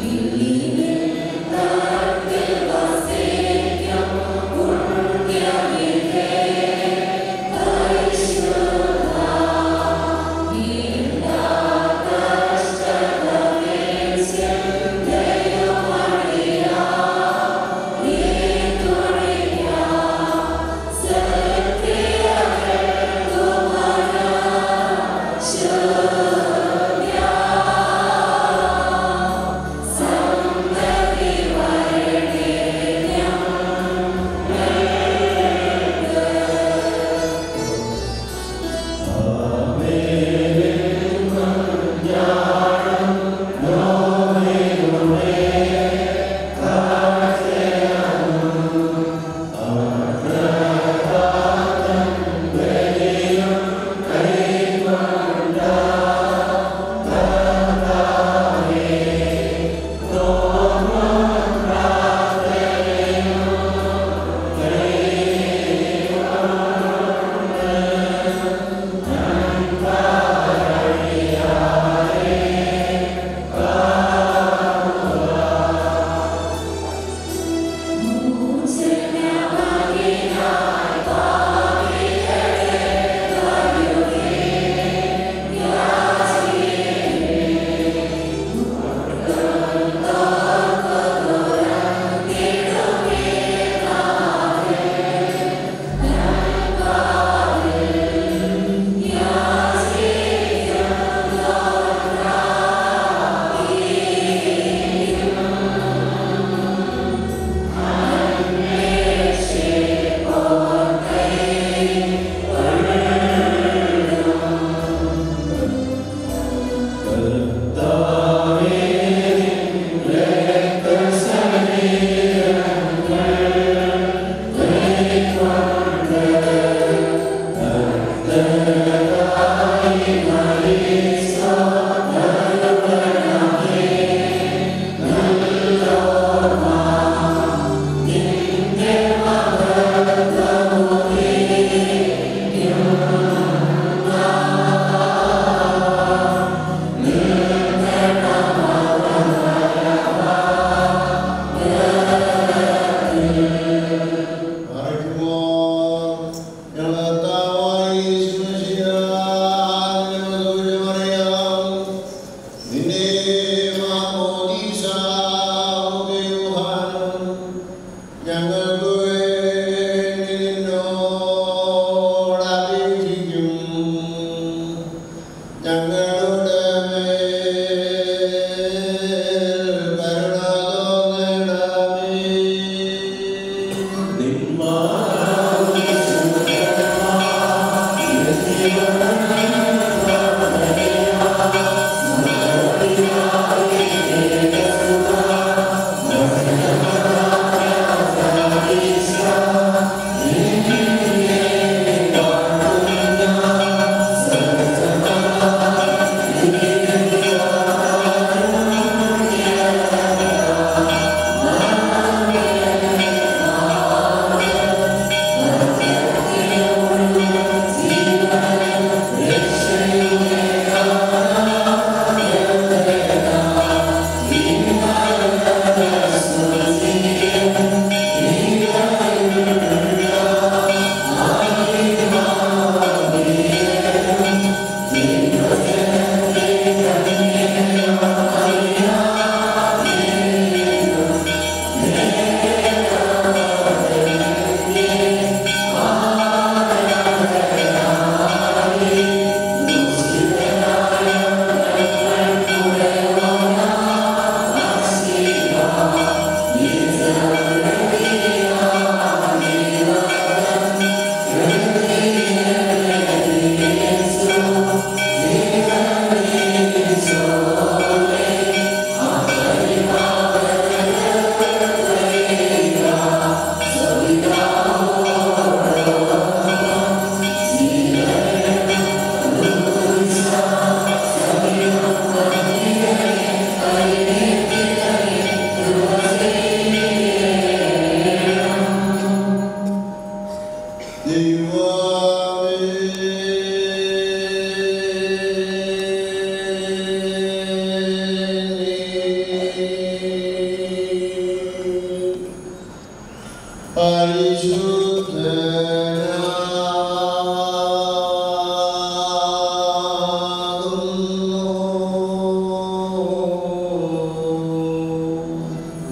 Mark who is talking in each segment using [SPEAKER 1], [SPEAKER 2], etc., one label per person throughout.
[SPEAKER 1] Shabbat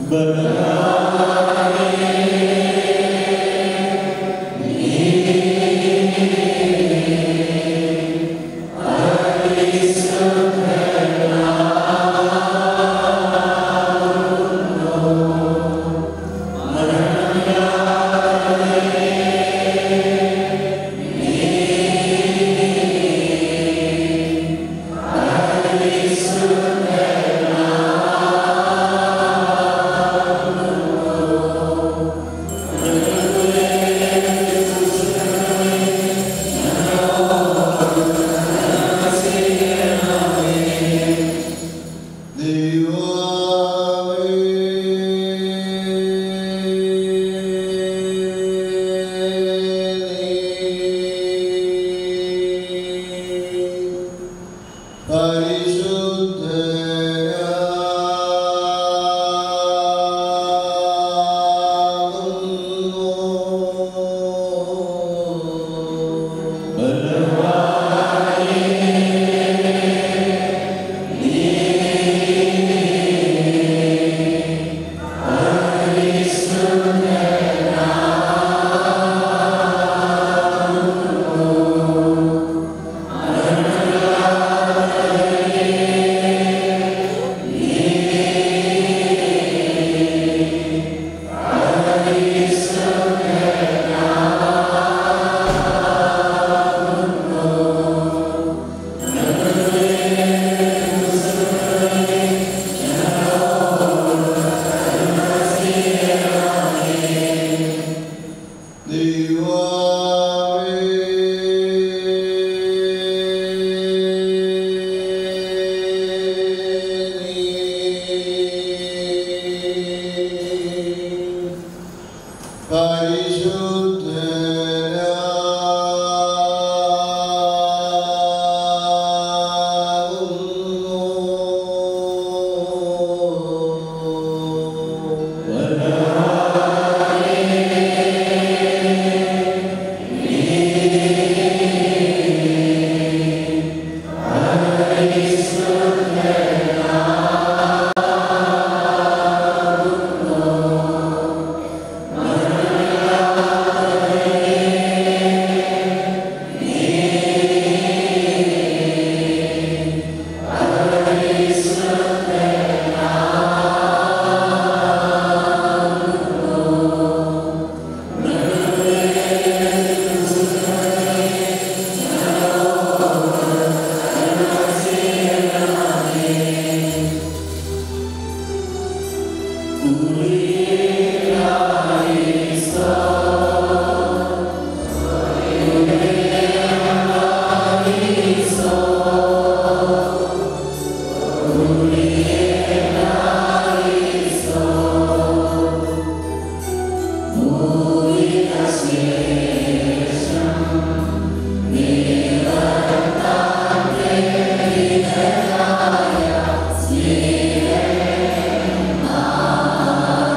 [SPEAKER 1] ും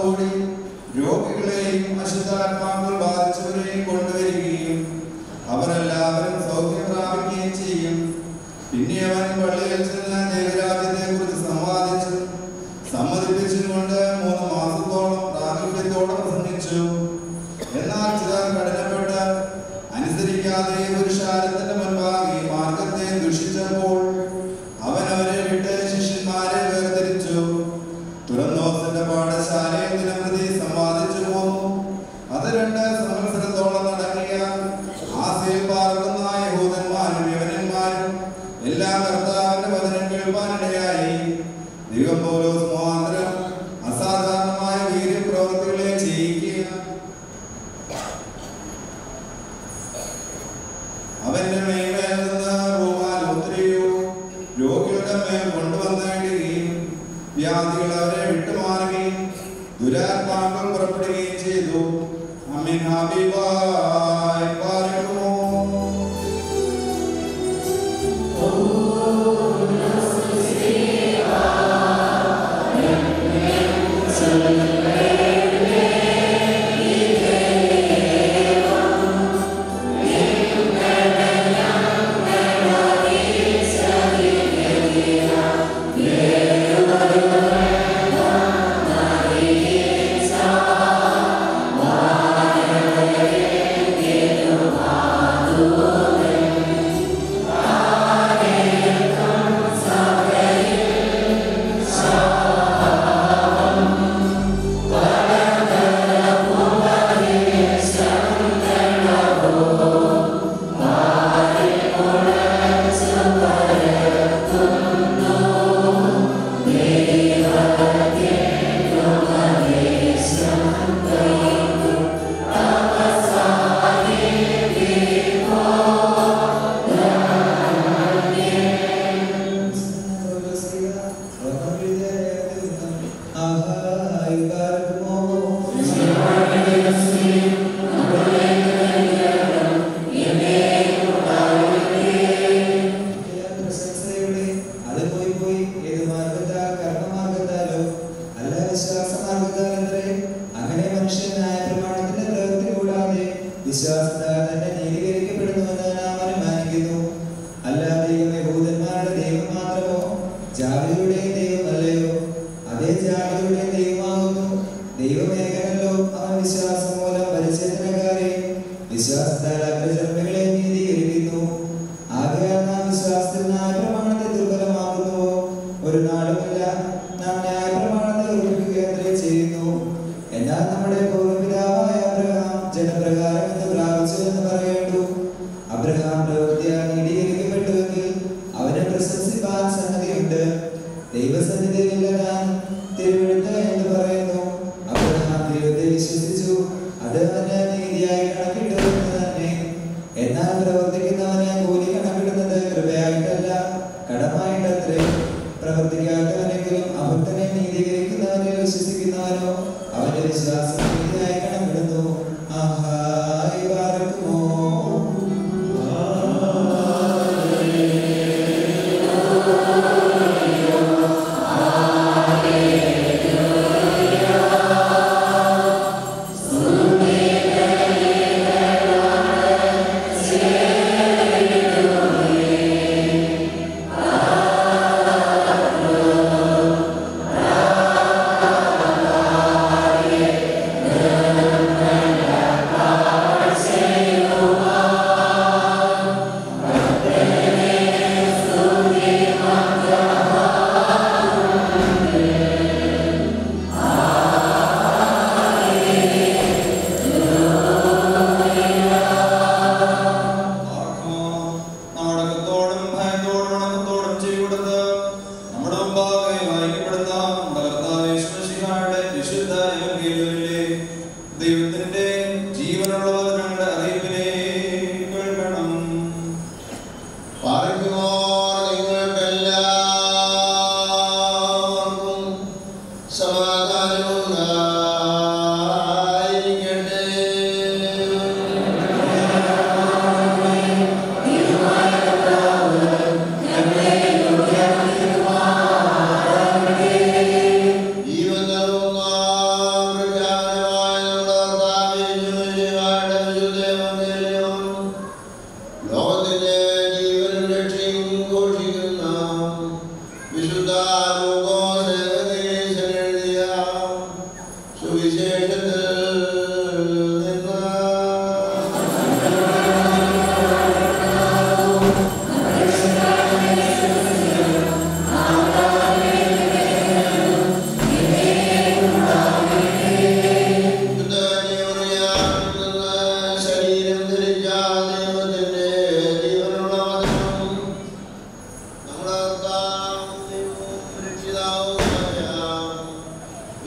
[SPEAKER 1] കൂടി രോഗികളെയും അശുദ്ധാത്മാക്കൾ ബാധിച്ചവരെയും കൊണ്ടുവരികയും അവരെല്ലാവരും സൗഖ്യം പ്രാപിക്കുകയും ചെയ്യും പിന്നെ അവൻ പള്ളിയിൽ ചെന്ന് ദൈവരാജ്യത്തെ കുറിച്ച് സംവാദിച്ചു സമ്മതിപ്പിച്ചുകൊണ്ട് മൂന്ന് മാസത്തോളം പ്രാഗൽഭ്യത്തോടെ പ്രസംഗിച്ചു എന്നാൽ ചിലർ കഠിനപ്പെട്ട് അനുസരിക്കാതെ പുരുഷാരത്തിന്റെ മുൻപാകെ ഈ മാർഗത്തെ ദുഷിച്ചപ്പോൾ അവൻ അവരെ വിട്ട് ശിഷ്യന്മാരെ വേർതിരിച്ചു തുറന്നോസിന്റെ പാഠശാലയിൽ ദിനപ്രതി സമ്പാദിച്ചു പോന്നു അത് രണ്ട് സംവത്സരത്തോളം നടക്കിയ ആസയിൽ പാർക്കുന്ന യഹൂദന്മാരും യവനന്മാരും എല്ലാ കർത്താവിന്റെ വചനം കേൾപ്പാനിടയായി ദൈവം പോലും മുഖാന്തരം അസാധാരണമായ വീര്യപ്രവൃത്തികളെ ചെയ്യുക അവന്റെ മേന്മയിൽ നിന്ന് റൂമാൽ ഒത്തിരിയോ രോഗികളുടെ മേൽ കൊണ്ടുവന്നിടുകയും വ്യാധികൾ അവരെ വിട്ടുമാറുകയും ദുരാത്മാക്കൾ പുറപ്പെടുകയും ചെയ്തു അമ്മീൻ ഹബീബായി പാർക്കുമോ
[SPEAKER 2] അത് പോയി പോയി ഏത് മാർഗത്താൽ കർമ്മമാർഗത്താലോ അല്ല വിശ്വാസമാർഗത്താലത്രേ അങ്ങനെ മനുഷ്യൻ ന്യായപ്രമാണത്തിന്റെ പ്രവൃത്തി കൂടാതെ വിശ്വാസത്താൽ തന്നെ നീതീകരിക്കപ്പെടുന്നുവെന്ന് നാം അനുമാനിക്കുന്നു അല്ല ദൈവം യഹൂദന്മാരുടെ ദൈവം മാത്രമോ ജാതികളുടെയും ദൈവമല്ലയോ അതേ ജാതികളുടെയും ദൈവമാകുന്നു ദൈവമേകനല്ലോ അവൻ വിശ്വാസം മൂലം പരിചയത്തിനക്കാരെ വിശ്വാസത്താൽ അഗ്രചർമ്മികളെ നീതീകരിക്കുന്നു ആകയാൽ നാം വിശ്വാസത്തിൽ ന്യായപ്രമാണത്തെ ദുർബലമാക്കുന്നുവോ ഒരു നാളുമില്ല നാം ന്യായപ്രമാണത്തെ ഉറപ്പിക്കുകയത്രേ ചെയ്യുന്നു എന്നാൽ നമ്മുടെ പൂർവ്വപിതാവായ അബ്രഹാം ജനപ്രകാരം എന്ന് പ്രാപിച്ചു എന്ന് പറയേണ്ടു അബ്രഹാം പ്രവൃത്തിയാൽ നീതീകരിക്കപ്പെട്ടുവെങ്കിൽ അവനെ പ്രശംസിപ്പാൻ സന്നദ്ധിയുണ്ട് ദൈവസന്നിധിയിലില്ല ഞാൻ തിരുവഴുത്ത് എന്ന് പറയുന്നു അബ്രഹാം ദൈവത്തെ വിശ്വസിച്ചു അത് അവന് നീതിയായി കണക്കിട്ടു എന്ന് തന്നെ എന്നാൽ പ്രവർത്തിക്കുന്നവന് കൂലി കണക്കിടുന്നത് കൃപയായിട്ടല്ല കടമായിട്ടത്രേ പ്രവർത്തിക്കാത്തവനെങ്കിലും അഭക്തനെ നീതീകരിക്കുന്നവനെ വിശ്വസിക്കുന്നവനോ അവന്റെ വിശ്വാസം നീതിയായി കണക്കിടുന്നു ആഹായി പാർക്കുമോ
[SPEAKER 1] നാടകത്തോടും ഭയത്തോടും വണക്കത്തോടും ചെയ്തുകൊടുത്ത് നമ്മുടെ മുമ്പാകെ വായിക്കപ്പെടുന്ന നമ്മുടെ കർത്താവ് യേശുമിശിഹായുടെ വിശുദ്ധ എവങ്കേലിയോനിലെ ദൈവത്തിന്റെ ജീവനുള്ള വചനങ്ങളുടെ അറിയിപ്പിനെ കേൾക്കണം
[SPEAKER 3] പാർക്കുമോർ നിങ്ങൾക്കെല്ലാവർക്കും സമാധാനവും ഉണ്ടായിരിക്കട്ടെ. ജീവനും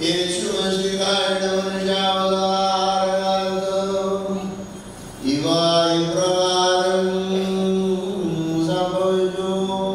[SPEAKER 3] യേശു മശിഹായുടെ മനുഷ്യാവതാരകാലത്ത് ഇവ ഇപ്രകാരം സംഭവിച്ചു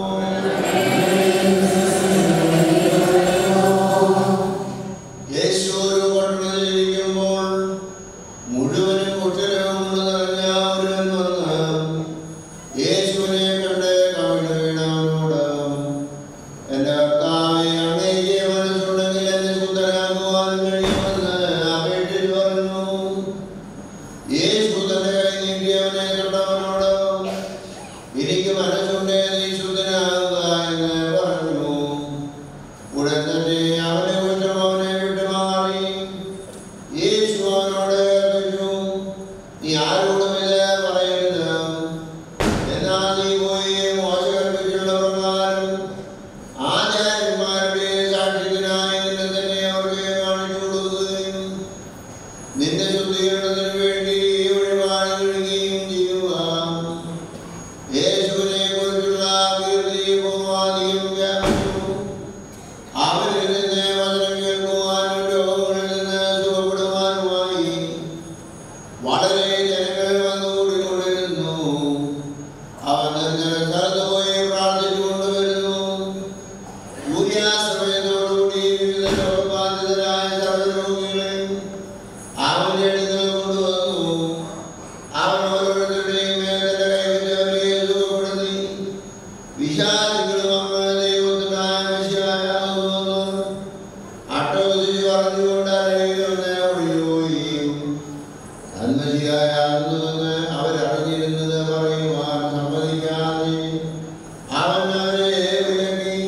[SPEAKER 3] യേശു ഒരു പട്ടണത്തിലിരിക്കുമ്പോൾ മുഴുവനും കുറ്റരോഗം കൊണ്ട് നിറഞ്ഞ ഒരുവൻ വന്ന് യേശുവിനെ കണ്ട് കവിണ് വീണവനോട് എന്റെ കർത്താവെ അങ്ങേക്ക് മനസ്സുണ്ടെങ്കിൽ എന്നെ ശുദ്ധനാക്കുവാൻ കഴിയുമെന്ന് അപേക്ഷിച്ച് പറഞ്ഞു യേശു തന്റെ കൈ നീട്ടി അവനെ തൊട്ടവനോട് എനിക്ക് മനസ്സുണ്ടേ നീ ശുദ്ധനാകുക എന്ന് പറഞ്ഞു ഉടൻ തന്നെ അവനെ കുറ്റം അവനെ വിട്ടുമാറി യേശു അവനോട് കൽപ്പിച്ചു നീ ആരോടും ഇത് പറയരുത് എന്നാൽ നീ പോയി മോശ കൽപ്പിച്ചുള്ള പ്രകാരം ആചാര്യന്മാരുടെ സാക്ഷ്യത്തിനായി നിന്നെ തന്നെ അവർക്ക് കാണിച്ചു കൊടുക്കുകയും നിന്റെ ശുദ്ധീകരണത്തിന് വേണ്ടി വഴിപാട് കഴിയുകയും ചെയ്യുക യേശുവിനെ കുറിച്ചുള്ള കീർത്തി പൂർവാധികം വ്യാപിച്ചു അവരിൽ നിന്ന് വചനം കേൾക്കുവാനും രോഗങ്ങളിൽ നിന്ന് സുഖപ്പെടുവാനുമായി വളരെ ജനങ്ങൾ വന്നുകൂടിക്കൊണ്ടിരുന്നു അവൻ നിർജ്ജന സ്ഥലത്ത് പോയി പ്രാർത്ഥിച്ചു കൊണ്ടുവരുന്നു സൂര്യാസ്തമയത്തോടുകൂടി വിവിധ രോഗബാധിതരായ സർവ്വരോഗികളെയും അവന്റെ അടുക്കൽ കൊണ്ടുവന്നു അവൻ ഓരോരുത്തരുടെയും മേഖല കൈവച്ച് അവരെ സുഖപ്പെടുത്തി വിശാലികളും അങ്ങ് ദൈവത്തിനായ മെസ്സിഹായാകുന്നുവെന്ന് അട്ടോസിച്ച് പറഞ്ഞുകൊണ്ട് അരയിൽ നിന്ന് ഒഴിഞ്ഞുപോയി നന്മശിയായാകുന്നുവെന്ന് അവരറിഞ്ഞിരുന്നത് പറയുവാൻ സമ്മതിക്കാതെ അവൻ അവരെ വിലക്കി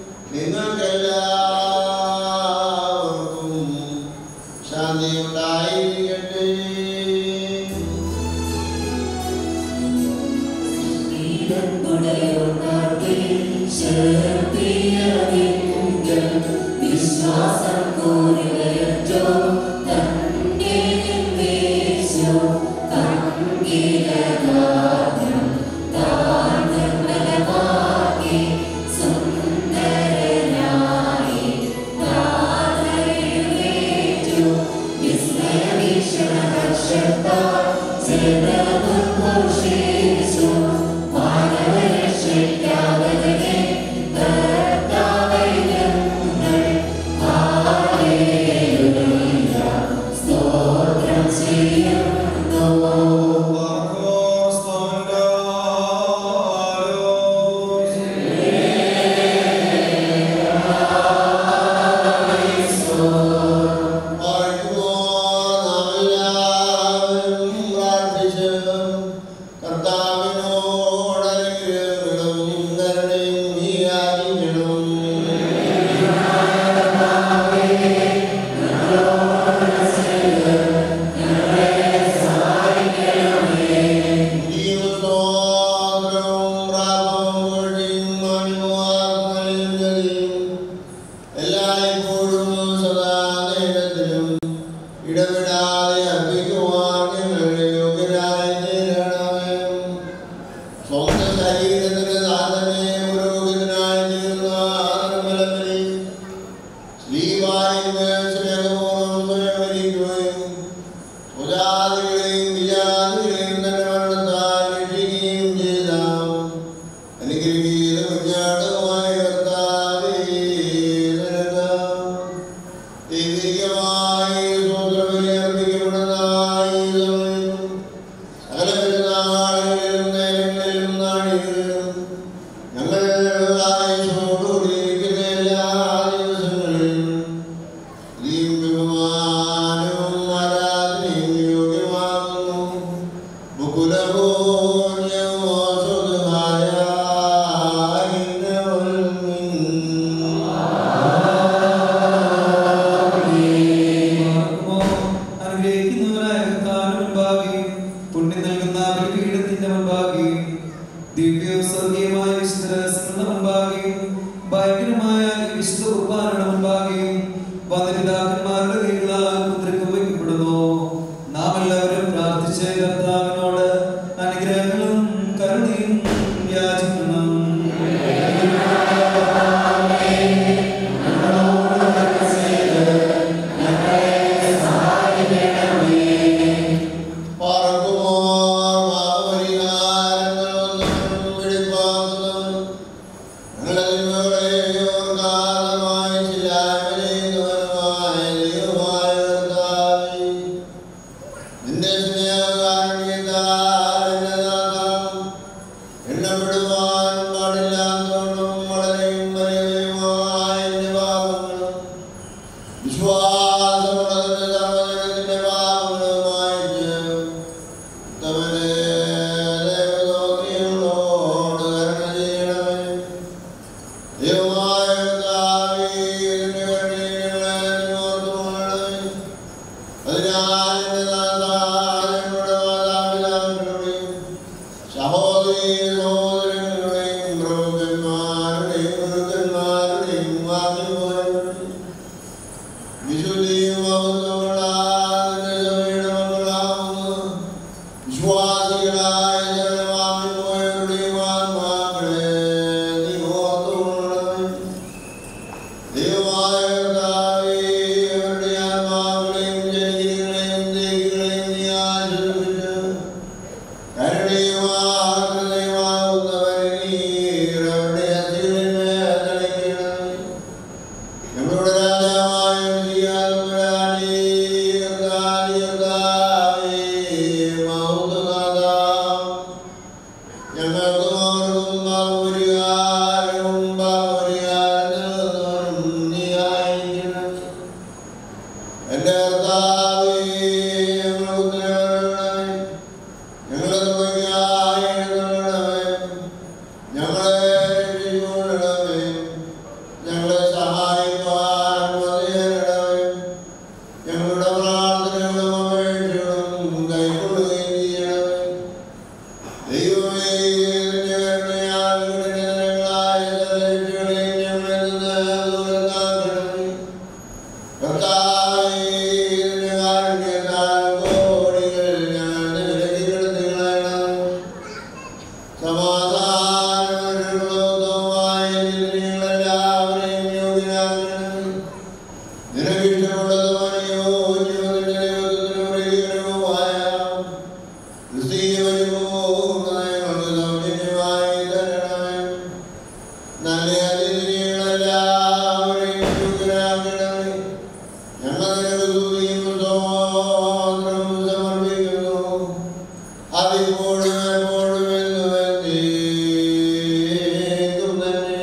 [SPEAKER 3] നിങ്ങൾക്കെല്ലാവർക്കും ശാന്തി ഉണ്ടായിരിക്കട്ടെ
[SPEAKER 4] വിശ്വാസം കോരുകയോ തന്നെ വേശോ തങ്കിലകാരം താൻ നിർമ്മലമാക്കി സുന്ദരനായി താതരേറ്റു വിസ്മയവീക്ഷണവർഷത്താൽ ജനമുദ്ഘോഷിച്ചു മാനവരക്ഷയ്ക്കാവതനെ കർത്താവേ ഞങ്ങൾ ഹാലേലൂയ സ്തോത്രം ചെയ്യുന്നു
[SPEAKER 3] എല്ലായ്പ്പോഴും സദാ നേരത്തിലും ഇടപെടാതെ അർപ്പിക്കുവാൻ ഞങ്ങളെ യോഗ്യരായി തീരണമേ സ്വന്തം ശരീരത്തിന് താൻ തന്നെ പുരോഹിതനായി തീർന്ന ആദരബലത്തിൽ ശ്രീവായുവെ സ്നേഹപൂർവ്വം സ്വയമരിക്കുകയും സുജാതികളെയും വിജാതികളെയും തന്നെ മരണത്താൽ രക്ഷിക്കുകയും ചെയ്ത അനുഗ്രഹീത കുഞ്ഞാട്ടമായ കർത്താവേ നിനക്ക് ദൈവികമായി സ്വതന്ത്രബലി അർപ്പിക്കപ്പെടുന്ന ഈ സമയം സകല പെരുന്നാളുകളിലും നേരങ്ങളിലും നാഴികളിലും ഞങ്ങൾ ആയുഷോടുകൂടിയിരിക്കുന്ന എല്ലാ ദിവസങ്ങളിലും സ്തുതിയും ബഹുമാനവും ആരാധനയും യോഗ്യമാകുന്നു ബുക്കുലപൂർണ്ണമോ സ്വതമായ
[SPEAKER 2] അനുഗ്രഹിക്കുന്നവനായ കർത്താവിന് മുൻപാകെ പുണ്യം നൽകുന്ന ബലിപീഠത്തിന്റെ മുൻപാകെ ദിവ്യ സ്വർഗീയമായ വിശുദ്ധ രഹസ്യങ്ങളുടെ മുൻപാകെ ഭയങ്കരമായ ഈ വിശുദ്ധ കുർബാനയുടെ മുൻപാകെ വന്ദപിതാക്കന്മാരുടെ കൈകളാൽ മുദ്രക്കം വയ്ക്കപ്പെടുന്നു നാം എല്ലാവരും പ്രാർത്ഥിച്ച് കർത്താവിനോട് അനുഗ്രഹങ്ങളും കരുണയും യാചിക്കണം
[SPEAKER 3] വിശ്വാസമുള്ളതിന്റെ സർവ്വജനത്തിന്റെ പാപങ്ങളും മായിച്ച് ഉത്തമനെ ദേവദോത്രികളോട് കരുണ ചെയ്യണമേ. ദൈവമായ കർത്താവേ, ഇതിന്റെ കരുണയെ ഞങ്ങളെ ഓർത്തുകൊള്ളണമേ. അതിനാൽ എന്റെ നാഥാ, ഞങ്ങളുടെ മാതാപിതാക്കളുടെയും സഹോദരീ സഹോദരങ്ങളുടെയും പ്രഭുക്കന്മാരുടെയും ഗുരുക്കന്മാരുടെയും വാങ്ങിപ്പോയവരുടെയും വിശുദ്ധിയും മഹത്വങ്ങളാകുന്ന സഭയുടെ മക്കളാകുന്നു. വിശ്വാസികളായ ജനവാങ്ങിപ്പോയവരുടെയും ആത്മാക്കളെ നീ ഓർത്തുകൊള്ളണമേ. ദൈവമായ കർത്താവേ, അവരുടെ ആത്മാക്കളെയും ശരീരങ്ങളെയും ദേഹികളെയും നീ ആശീർവദിച്ച് കരുണയും ആർദ്രതയുമാകുന്നവരെ നീ അവരുടെ അസ്ഥികളിന്മേൽ തളിക്കണമേ. ഞങ്ങളുടെ രാജാവായ മിശിഹാതമ്പുരാനേ, കർത്താവേ, കർത്താവേ, മഹത്വനാഥാ, ഞങ്ങൾക്കും അവർക്കും പാപപരിഹാരവും പാപപരിഹാരം നീ ആയിരിക്കണം. എന്റെ കർത്താവേ, ഞങ്ങൾ ഉത്തരവിടണമേ. ഞങ്ങളെ തുണയ്ക്കായി എഴുന്നള്ളണമേ. ഞങ്ങളെ രക്ഷിച്ചുകൊള്ളണമേ. ഞങ്ങളെ സഹായിക്കുവാൻ മതിയരണമേ. ഞങ്ങളുടെ പ്രാർത്ഥനകളും അപേക്ഷകളും കൈക്കൊള്ളുകയും ചെയ്യണമേ. ദൈവമേ, നിന്റെ കരുണയാൽ കഠിനങ്ങളായ സകലരക്ഷകളെയും ഞങ്ങളിൽ നിന്ന് ദൂരത്താക്കണമേ. കർത്താവേ, നിന്റെ കാരുണ്യത്താൽ കോടികൾ ഞങ്ങളുടെ വിലക്കി കിടത്തി കളയണമേ. സമാധാനപരമായ നിങ്ങളെല്ലാവരെയും യോഗ്യരാക്കണമേ. നിനക്കിഷ്ടമുള്ളതും അനുയോജ്യവും നിന്റെ ദൈവത്തിന് പ്രിയകരവുമായ ക്രിസ്തീയ പരിപൂർണ്ണതകൾക്ക് സൗജന്യമായി തരണമേ. നല്ല അതിഥികളെല്ലാവരെയും യോഗ്യരാക്കണമേ. ഞങ്ങൾ നിനക്ക് സ്തുതിയും സ്തോത്രവും സമർപ്പിക്കുന്നു. അതിപ്പോഴും എപ്പോഴും എന്നും എന്നേക്കും തന്നെ.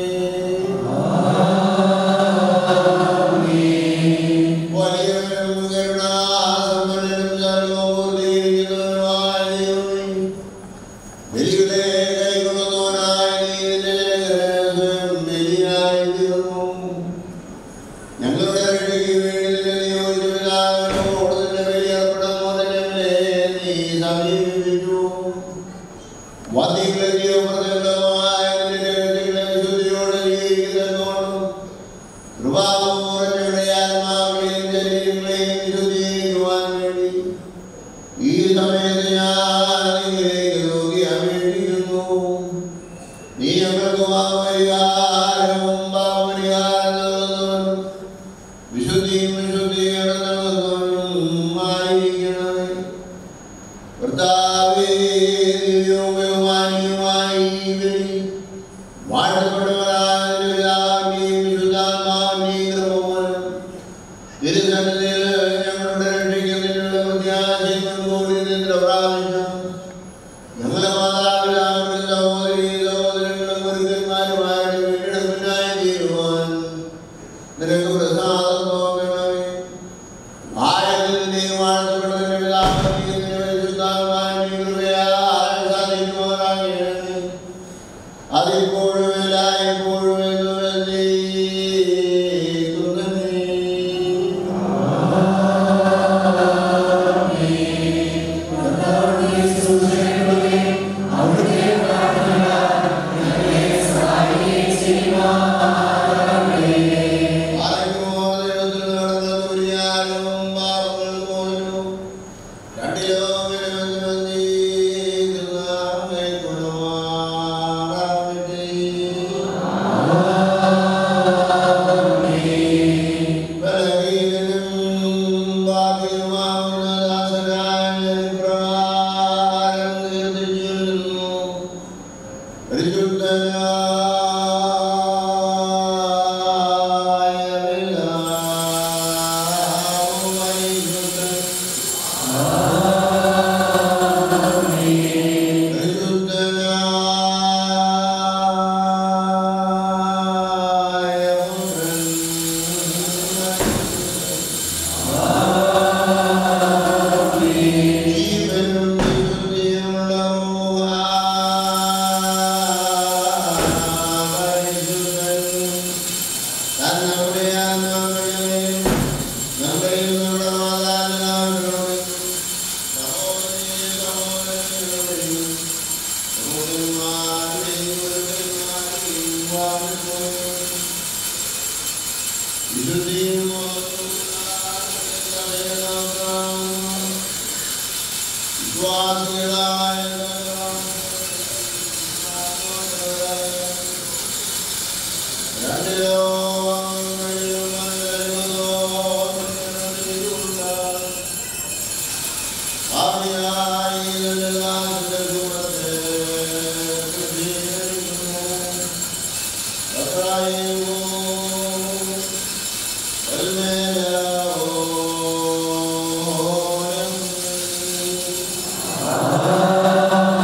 [SPEAKER 3] വലിയവനും കരുണാസമ്പന്നനും സർവ്വബുദ്ധിയിരിക്കുന്നവനുമായ ദൈവമേ, ബലികളെ കൈക്കൊള്ളുന്നവനായ നീ നിന്റെ ജനത്തിന് സ്വയം ബലിയായി തീർന്നു. ഞങ്ങളുടെ രക്ഷയ്ക്ക് വേണ്ടി നിന്നെ നിയോഗിച്ച പിതാവിനോട് നിന്റെ ബലിയർപ്പണം ഞങ്ങളെ നീ സമീപിച്ചു. വന്ദികളെ ജീവപ്രദമായ നിന്റെ രക്ഷകളെ വിശുദ്ധിയോടെ ജീവിക്കുന്നതോടും കൃപാപൂർവ്വം ഞങ്ങളുടെ ആത്മാക്കളെയും ശരീരങ്ങളെയും വിശുദ്ധീകരിക്കുവാൻ വേണ്ടി ഈ സമയത്ത് ഞാൻ നിന്നിലേക്ക് നോക്കി അപേക്ഷിക്കുന്നു. നീ ഞങ്ങൾക്ക് പാപപരിഹാരവും പാപപരിഹാരം നൽകുന്നവനും വിശുദ്ധിയും വിശുദ്ധീകരണം നൽകുന്നവനും ആയിരിക്കണമേ. കർത്താവേ, ദിവ്യവും ബഹുമാനിയുമായ ഈ ബലി വാഴ്ത്തപ്പെട്ടവനായ നിന്റെ പിതാവിന്റെയും വിശുദ്ധാത്മാവിന്റെയും കൃപ മൂലം തിരുസന്നിധിയിൽ ഞങ്ങളുടെ രക്ഷയ്ക്ക് നിന്നുള്ള പ്രത്യാശയും മുൻകൂട്ടി നിന്റെ പ്രാപിച്ചു. ഞങ്ങളുടെ മാതാപിതാക്കളും സഹോദരീ സഹോദരങ്ങളും ഗുരുക്കന്മാരുമായിട്ട് വീണ്ടെടുപ്പിനായി തീരുവാൻ നിനക്ക് പ്രസാദം തോന്നണമേ. ആഴത്തിൽ നീ വാഴ്ത്തപ്പെട്ടതിന്റെ പിതാവിന്റെയും നിന്റെ പരിശുദ്ധാത്മാവിന്റെയും കൃപയാൽ സാധിക്കുവാനാകണമേ. അതിപ്പോഴും എല്ലായ്പ്പോഴും എന്നും എന്നേക്കും തന്നെ. വിശ്വാസികളായ രണ്ട് ലോകങ്ങളിലും ഭാവിയായി നാമത്തെ ഗുണത്തെ പ്രസിദ്ധീകരിക്കുന്നു. അത്രയും വൽമേലാവോരം.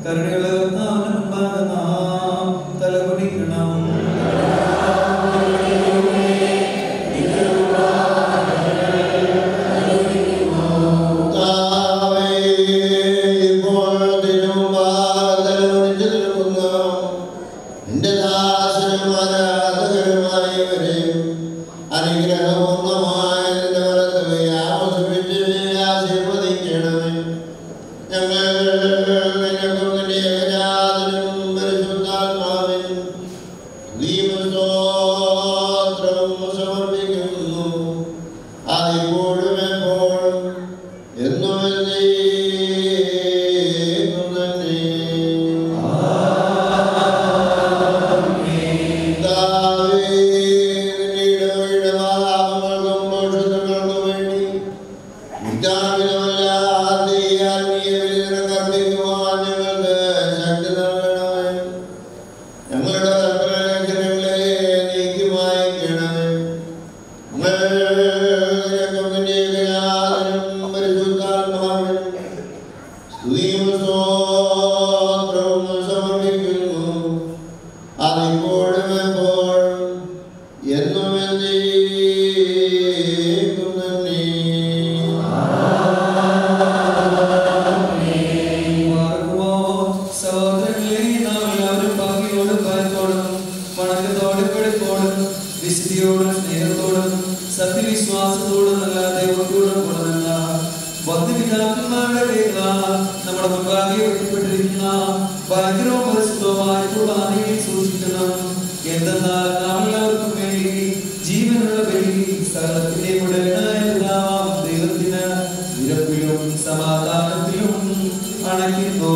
[SPEAKER 2] കരുണയുള്ള കർത്താവിന് മുമ്പാകെ നാം തലകുനിക്കണം
[SPEAKER 3] സമർപ്പിക്കുന്നു അതിപ്പോഴും എപ്പോഴും എന്നും എന്നേക്കും തന്നെ. കർത്താവേ, നിന്റെ ഇടവഴിയുടെ പാപങ്ങൾക്കും ദോഷങ്ങൾക്കും വേണ്ടി നിത്യാനന്ദമല്ലാത്ത ഈ ആത്മീയ ബലിദാനം അർപ്പിക്കുവാൻ ഞങ്ങൾക്ക് ശക്തി നൽകണമേ. ഞങ്ങളുടെ സകലലംഘനങ്ങളെ നീക്കി മായ്ക്കണമേ അതിപ്പോഴും എപ്പോഴും എന്നും എന്നേക്കും തന്നെ
[SPEAKER 2] മാർഗമോ സഹോദരങ്ങളെ നാം എല്ലാവരും ഭംഗിയോടും ഭയത്തോടും വണക്കത്തോടും വെടുപ്പോടും വിശുദ്ധിയോടും സ്നേഹത്തോടും സത്യവിശ്വാസത്തോടും നല്ല ദൈവത്തോടും കൊള്ളുന്ന ഭക്തിപിതാക്കന്മാരുടെ രേഖ നമ്മുടെ മുൻപാകെ വെട്ടിപ്പെട്ടിരിക്കുന്ന ഭയങ്കരവും പരിശുദ്ധവുമായ കുർബാനയെ സൂക്ഷിക്കണം എന്തെന്നാൽ നാം എല്ലാവർക്കും വേണ്ടി ജീവനുള്ള ബലി സകലത്തിന്റെ ഉടനായ പിതാവാം ദൈവത്തിന് നിരപ്പിലും സമാധാനത്തിലും അണയ്ക്കുന്നു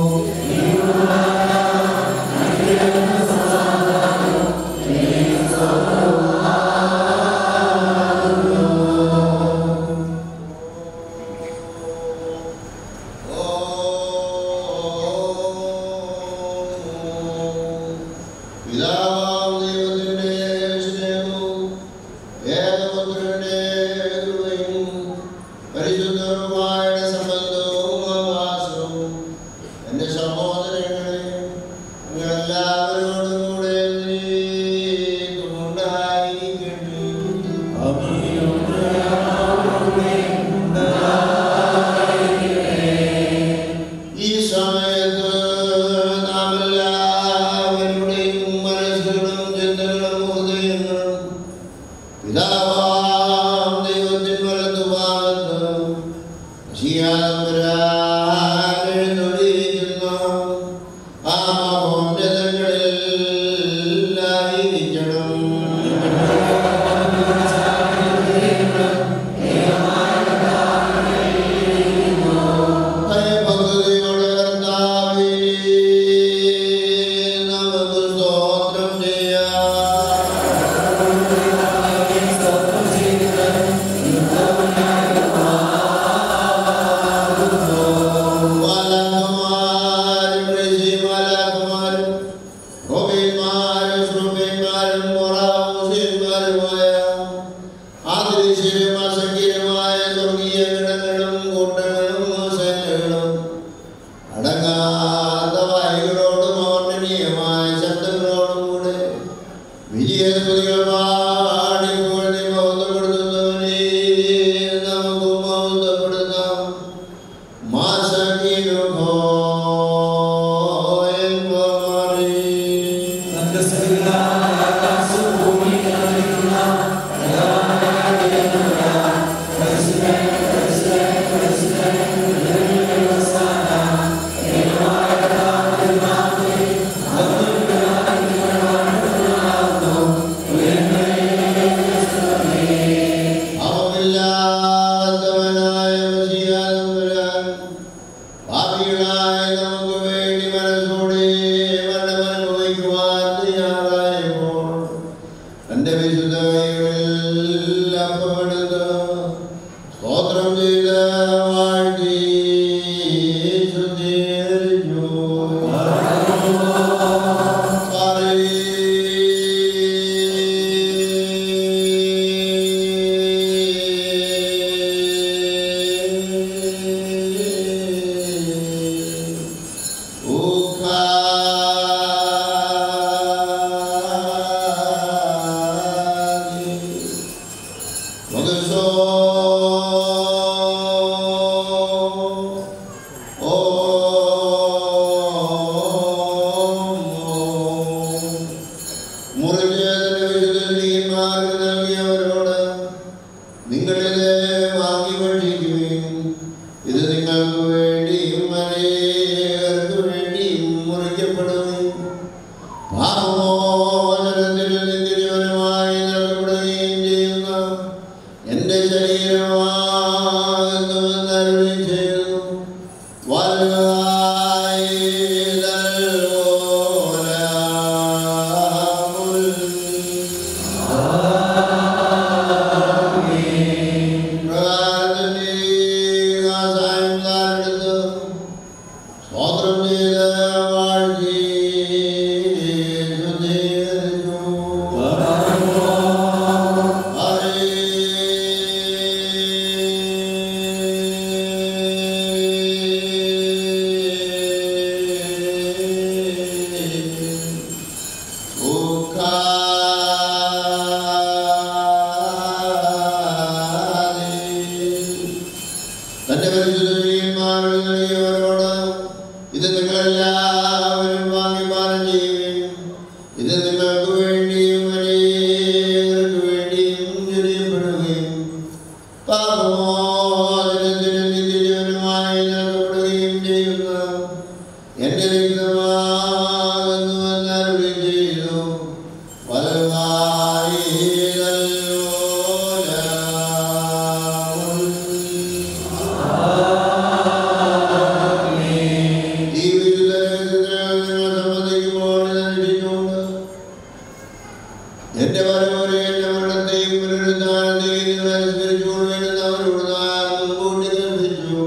[SPEAKER 3] പിതാവാം ദൈവത്തിന്റെ സ്നേഹവും ഏകപുത്രന്റെ കൃപയും പരിശുദ്ധവുമായ സംബന്ധവും ആവാസവും എന്റെ സഹോദരങ്ങളെ എല്ലാവരോടും കൂടെ എന്നേക്കും ഉണ്ടായിരിക്കട്ടെ. ഈ സമയത്ത് നാം എല്ലാവരുടെയും മനസ്സുകളും ചിന്തകളും ഹൃദയങ്ങളും പിതാവാം ദൈവത്തിൻ വലതുഭാഗത്ത് ശിയാതമ്പുരാൻ എഴുന്നള്ളിയിരിക്കുന്ന ആ മഹോന്നതങ്ങളിലായിരിക്കണം ഭയഭക്തിയോടെ കർത്താവേ, നമുക്ക് സ്തോത്രം ചെയ്യാം മലകുമാരും ഋഷിമലകുമാരും ഗോപിന്മാരും ശ്രുപിന്മാരും മൊറാവുസിന്മാരുമായ ആദൃശ്യരും അസംഖ്യരുമായ സ്വർഗീയ ഗണങ്ങളും കൂട്ടങ്ങളും സേനകളും അടങ്ങാത്ത വായുകളോടും അവർണ്ണനീയമായ ശബ്ദങ്ങളോടും കൂടെ വിജയസ്തുതികൾ പാടിപ്പോൾ നീ മൗത്തപ്പെടുത്തുന്നവനെ നമുക്ക് മൗത്തപ്പെടുത്താം മാസകിലുഹോ എൻപമാറി
[SPEAKER 2] തന്റെ സ്ഥിതിയിലാണ് ആകാശവും ഭൂമിയും നിറഞ്ഞിരിക്കുന്ന
[SPEAKER 3] അവമില്ലാത്തവനായ മസിയാതമ്പുരാൻ പാപികളായ നമുക്ക് വേണ്ടി മനസ്സോടെ മരണമനുഭവിക്കുവാൻ തയ്യാറായപ്പോൾ തന്റെ വിശുദ്ധ കൈകളിൽ അപ്പമെടുത്ത് സ്തോത്രം ചെയ്ത് വാഴ്ത്തി ശുദ്ധീകരിച്ചു സ്വോത്രം ചെയ്ത് വാഴ്ത്തി ശുദ്ധീകരിച്ചു തന്റെ പരിശുദ്ധന്മാരോട് ഇത് നിങ്ങളെല്ലാവരും വാങ്ങി പാനം ചെയ്യുകയും ഇത് നിങ്ങൾക്ക് വേണ്ടിയും അനേകർക്ക് വേണ്ടിയും ചൊരിയപ്പെടുകയും പാപമോചനത്തിനും നിത്യജീവനുമായി നൽകപ്പെടുകയും ചെയ്യുന്ന എന്റെ രക്തമാകുന്നു എന്നരുളി ചെയ്തു വലുതായി ഈ വിശുദ്ധ രഹസ്യത്തിനെ സംബന്ധിക്കുമ്പോൾ ധരിച്ചുകൊണ്ട് എന്റെ വരവരെ എന്റെ മരണത്തെയും പുനരുദ്ധാനത്തെയും നിങ്ങൾ അനുസ്മരിച്ചുകൊള്ളുമെന്ന് അവരോട് ഞാൻ മുൻകൂട്ടി കൽപ്പിച്ചു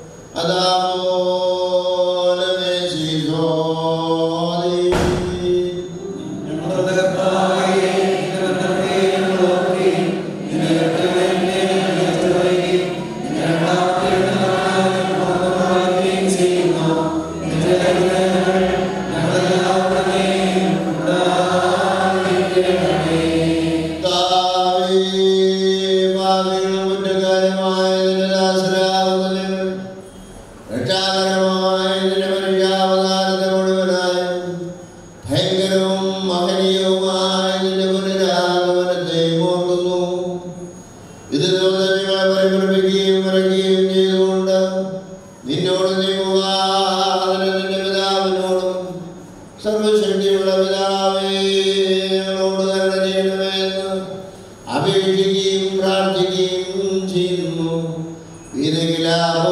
[SPEAKER 3] അതാപോലെ മേശിസോദി.
[SPEAKER 2] ഞങ്ങളുടെ കർത്താവേ, നിന്റെ മരണത്തെ ഞങ്ങൾ ഓർക്കുകയും, നിന്റെ രക്തവേദനയെ ഞങ്ങൾ ഏറ്റുപറയുകയും, നിന്റെ രണ്ടാമത്തെ എഴുന്നള്ളത്തിനായി ഞങ്ങൾ ഓർക്കുകയും ചെയ്യുന്നു. നിന്റെ അനുഗ്രഹങ്ങൾ ഞങ്ങളെല്ലാവരുടെയും ഉണ്ടായിരിക്കണമേ.
[SPEAKER 3] കർത്താവേ, പാപികളും കുറ്റക്കാരുമായ നിന്റെ ദാസരാകുന്ന ഞങ്ങൾ രക്ഷാകരമായ നിന്റെ മനുഷ്യാവതാരത്തെ മുഴുവനായും ഭയങ്കരവും മഹനീയവുമായ നിന്റെ പുനരാഗമനത്തെ ഓർക്കുന്നു ഇത് ഞങ്ങളെ പരിഭ്രമിക്കുകയും മറക്കുകയും ചെയ്തുകൊണ്ട് നിന്നോട് നീങ്ങുക അതിന് നിന്റെ പിതാവിനോടും സർവശക്തിയുള്ള പിതാവേ ഞങ്ങളോട് കരുണ ചെയ്യണമേ എന്ന് അപേക്ഷിക്കുകയും പ്രാർത്ഥിക്കുകയും ചെയ്യുന്നു വിധികിലാഹോ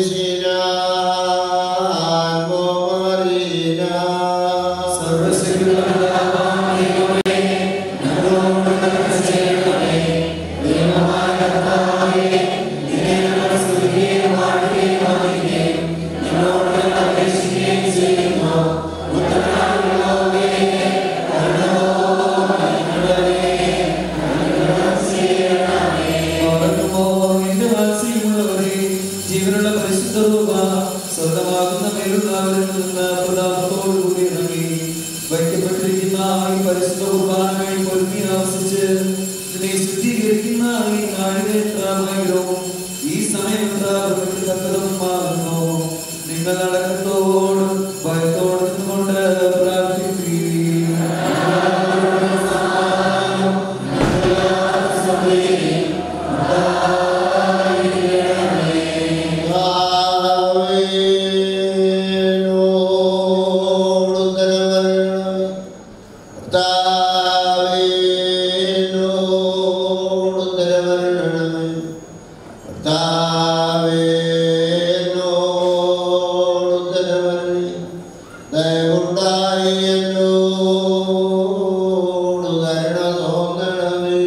[SPEAKER 2] സർവ്വശക്തിയുള്ള പിതാവായ ദൈവമേ, ഞങ്ങളോട് കരുണ ചെയ്യണമേ. ദൈവമായ കർത്താവേ, നിന്നെ ഞങ്ങൾ സ്തുതിക്കുകയും വാഴ്ത്തുകയും വന്ദിക്കുകയും നിന്നോട് ഞങ്ങൾ അപേക്ഷിക്കുകയും ചെയ്യുന്നു. ഉത്തരവാദികളോടെ കരുണയോടെ ഞങ്ങളെ അനുഗ്രഹം ചെയ്യണമേ. ഓർക്കുമോ നിന്റെ വാത്സല്യമുള്ളവരെ, ജീവനുള്ള പരിശുദ്ധ രൂപ സ്വർഗമാകുന്ന മേലുള്ളവരിൽ നിന്ന് പ്രതാപത്തോടുകൂടി ഇറങ്ങി വയ്ക്കപ്പെട്ടിരിക്കുന്ന ഈ പരിശുദ്ധ കുർബാനകൾ പൊരുതി ആവസിച്ച് ഇതിനെ ശുദ്ധീകരിക്കുന്ന ഈ നാഴിക എത്ര ഭയങ്കരവും ഈ സമയം എത്ര പ്രകൃതിതക്കതുമാകുന്നു നിങ്ങൾ അടക്കത്തോടും ഭയത്തോടും നിന്നുകൊണ്ട് പ്രാർത്ഥിക്കുകയും
[SPEAKER 3] ദയവുണ്ടായി എന്നോട് കരുണ തോന്നണമേ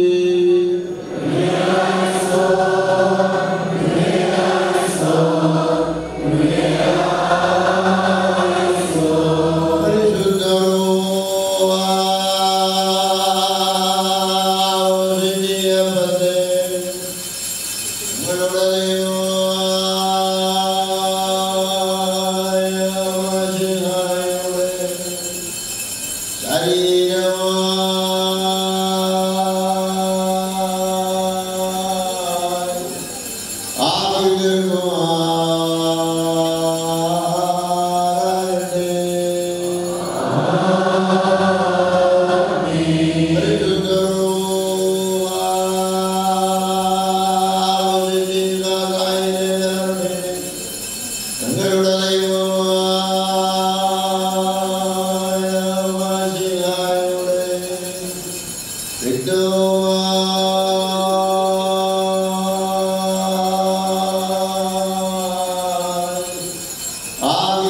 [SPEAKER 3] ഞങ്ങളുടെ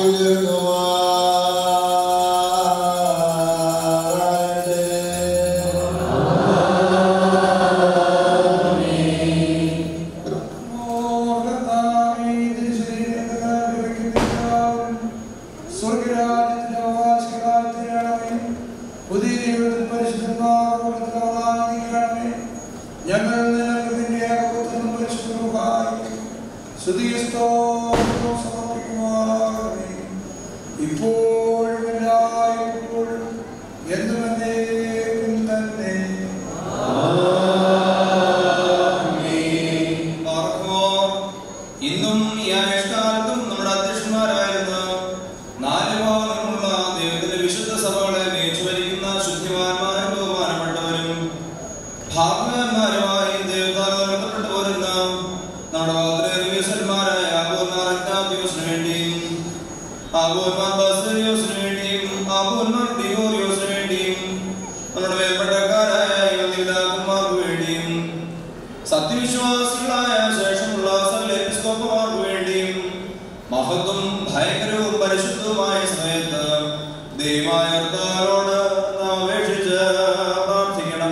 [SPEAKER 5] ഞങ്ങൾ നിനക്ക് ഏകപുത്രനും പരിശുദ്ധനുമായി സ്തുതിയസ്തോ സമർപ്പിക്കുമാറാകണമേ ഇപ്പോഴും എല്ലായ്പ്പോഴും എന്നും എന്നേക്കും തന്നെ
[SPEAKER 1] പാർക്കുമോർ, ഇന്നും ഈ ആയുഷ്കാലത്തും നമ്മുടെ അധ്യക്ഷന്മാരായിരുന്ന നാല് ഭാഗങ്ങളുള്ള ദൈവത്തിന്റെ വിശുദ്ധ സഭകളെ മേച്ചു ഭരിക്കുന്ന ശുദ്ധിമാന്മാരും ബഹുമാനപ്പെട്ടവരും ഭാഗ്യവാന്മാരുമായി ദൈവത്താൽ നിർത്തപ്പെട്ടു പോരുന്ന നമ്മുടെ വാദ്രേവിയസന്മാരായ ആഗോന്മാർ അഗ്നാത്യോസിന് വേണ്ടിയും ആഗോന്മാർ ബസ്തരിയോസിന് വേണ്ടിയും ആഗോന്മാർ ഡിഗോറിയോസിന് വേണ്ടിയും നമ്മുടെ മേൽപ്പെട്ടക്കാരായ യുവതിപിതാക്കന്മാർക്ക് വേണ്ടിയും സത്യവിശ്വാസികളായ ശേഷമുള്ള സകല എപ്പിസ്കോപ്പുമാർക്ക് വേണ്ടിയും മഹത്വം ഭയങ്കരവും പരിശുദ്ധവുമായ സമയത്ത് ദൈവമായ കർത്താവിനോട് നാം അപേക്ഷിച്ച് പ്രാർത്ഥിക്കണം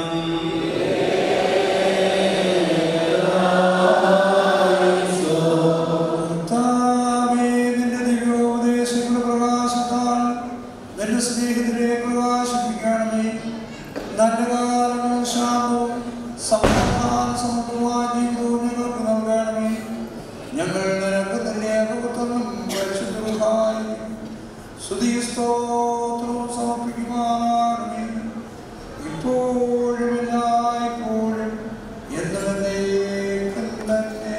[SPEAKER 5] കർത്താവേ, നിന്റെ ദിവ്യോപദേശങ്ങളുടെ പ്രകാശത്താൽ നിന്റെ സ്നേഹത്തിലെ പ്രകാശിപ്പിക്കണമേ നല്ല കാലങ്ങളും ശാന്തവും സമാധാന സമൃദ്ധമായ ജീവിതവും ഞങ്ങൾക്ക് നൽകണമേ ഞങ്ങൾ നിനക്ക് നിന്റെ ഏകപുത്രനും പരിശുദ്ധവുമായി സ്തുതിസ്തോത്രവും സമർപ്പിക്കുമാറാകണമേ ഇപ്പോഴും എല്ലായ്പ്പോഴും എന്നേക്കും തന്നെ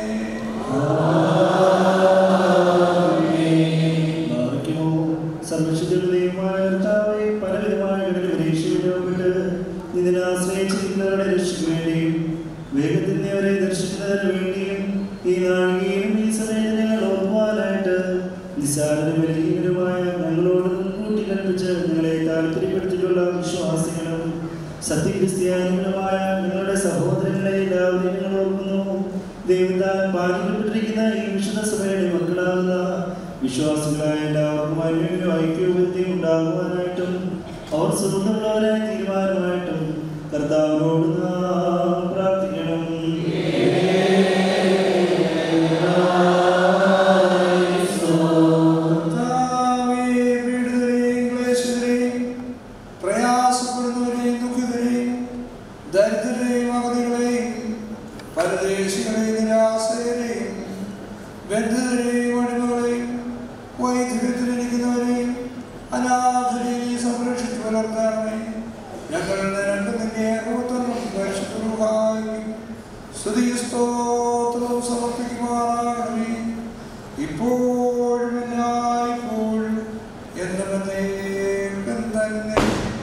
[SPEAKER 2] ഭാഗ്യമോ സർവശുദ്ധമായ കർത്താവേ പലവിധമായ കടൽ പരീക്ഷയിലോട്ട് ഇതിനെ ആശ്രയിച്ചിരിക്കുന്നവരുടെ രക്ഷയ്ക്ക് വേണ്ടിയും വേഗത്തിൽ നീ അവരെ ദർശിക്കുന്നതിന് വേണ്ടിയും ഈ നാഴികയും ഈ സമയത്ത് ഞങ്ങൾ ഓർക്കുവാനായിട്ട് നിസ്സാരനും ബലഹീനരുമായ ഞങ്ങളോട് മുൻകൂട്ടി കൽപ്പിച്ച് ഞങ്ങളെ താല്പര്യപ്പെടുത്തിയിട്ടുള്ള വിശ്വാസികളും സത്യക്രിസ്ത്യാനികളുമായ ഞങ്ങളുടെ സഹോദരങ്ങളെ എല്ലാവരെയും ഞങ്ങൾ ഓർക്കുന്നു ദൈവത്താൽ പാലിക്കപ്പെട്ടിരിക്കുന്ന ഈ വിശുദ്ധ സഭയുടെ മക്കളാകുന്ന വിശ്വാസികളായ എല്ലാവർക്കും അന്യോന്യം ഐക്യവും ഉണ്ടാകുവാനായിട്ടും അവർ സുഹൃത്തുള്ളവരായി തീരുമാനമായിട്ടും കർത്താവിനോട് നാം പ്രാർത്ഥിക്കണം
[SPEAKER 5] കർത്താവേ, പീഡിതരെയും ക്ലേശിതരെയും പ്രയാസപ്പെടുന്നവരെയും ദുഃഖിതരെയും ദരിദ്രരെയും അഗതികളെയും പരദേശികളെയും നിരാശരെയും ബന്ധുതരെയും അടിമകളെയും വൈദ്യുതിരിക്കുന്നവരെയും അനാഥരെയും നീ സംരക്ഷിച്ചു പുലർത്തണമേ ഞങ്ങൾ നിനക്ക് നിന്റെ ഏകോത്തരം പരിശുദ്ധമായി സ്തുതി സ്തോത്രവും സമർപ്പിക്കുമാറാകണമേ ഇപ്പോഴും എല്ലായ്പ്പോഴും എന്നും എന്നേക്കും തന്നെ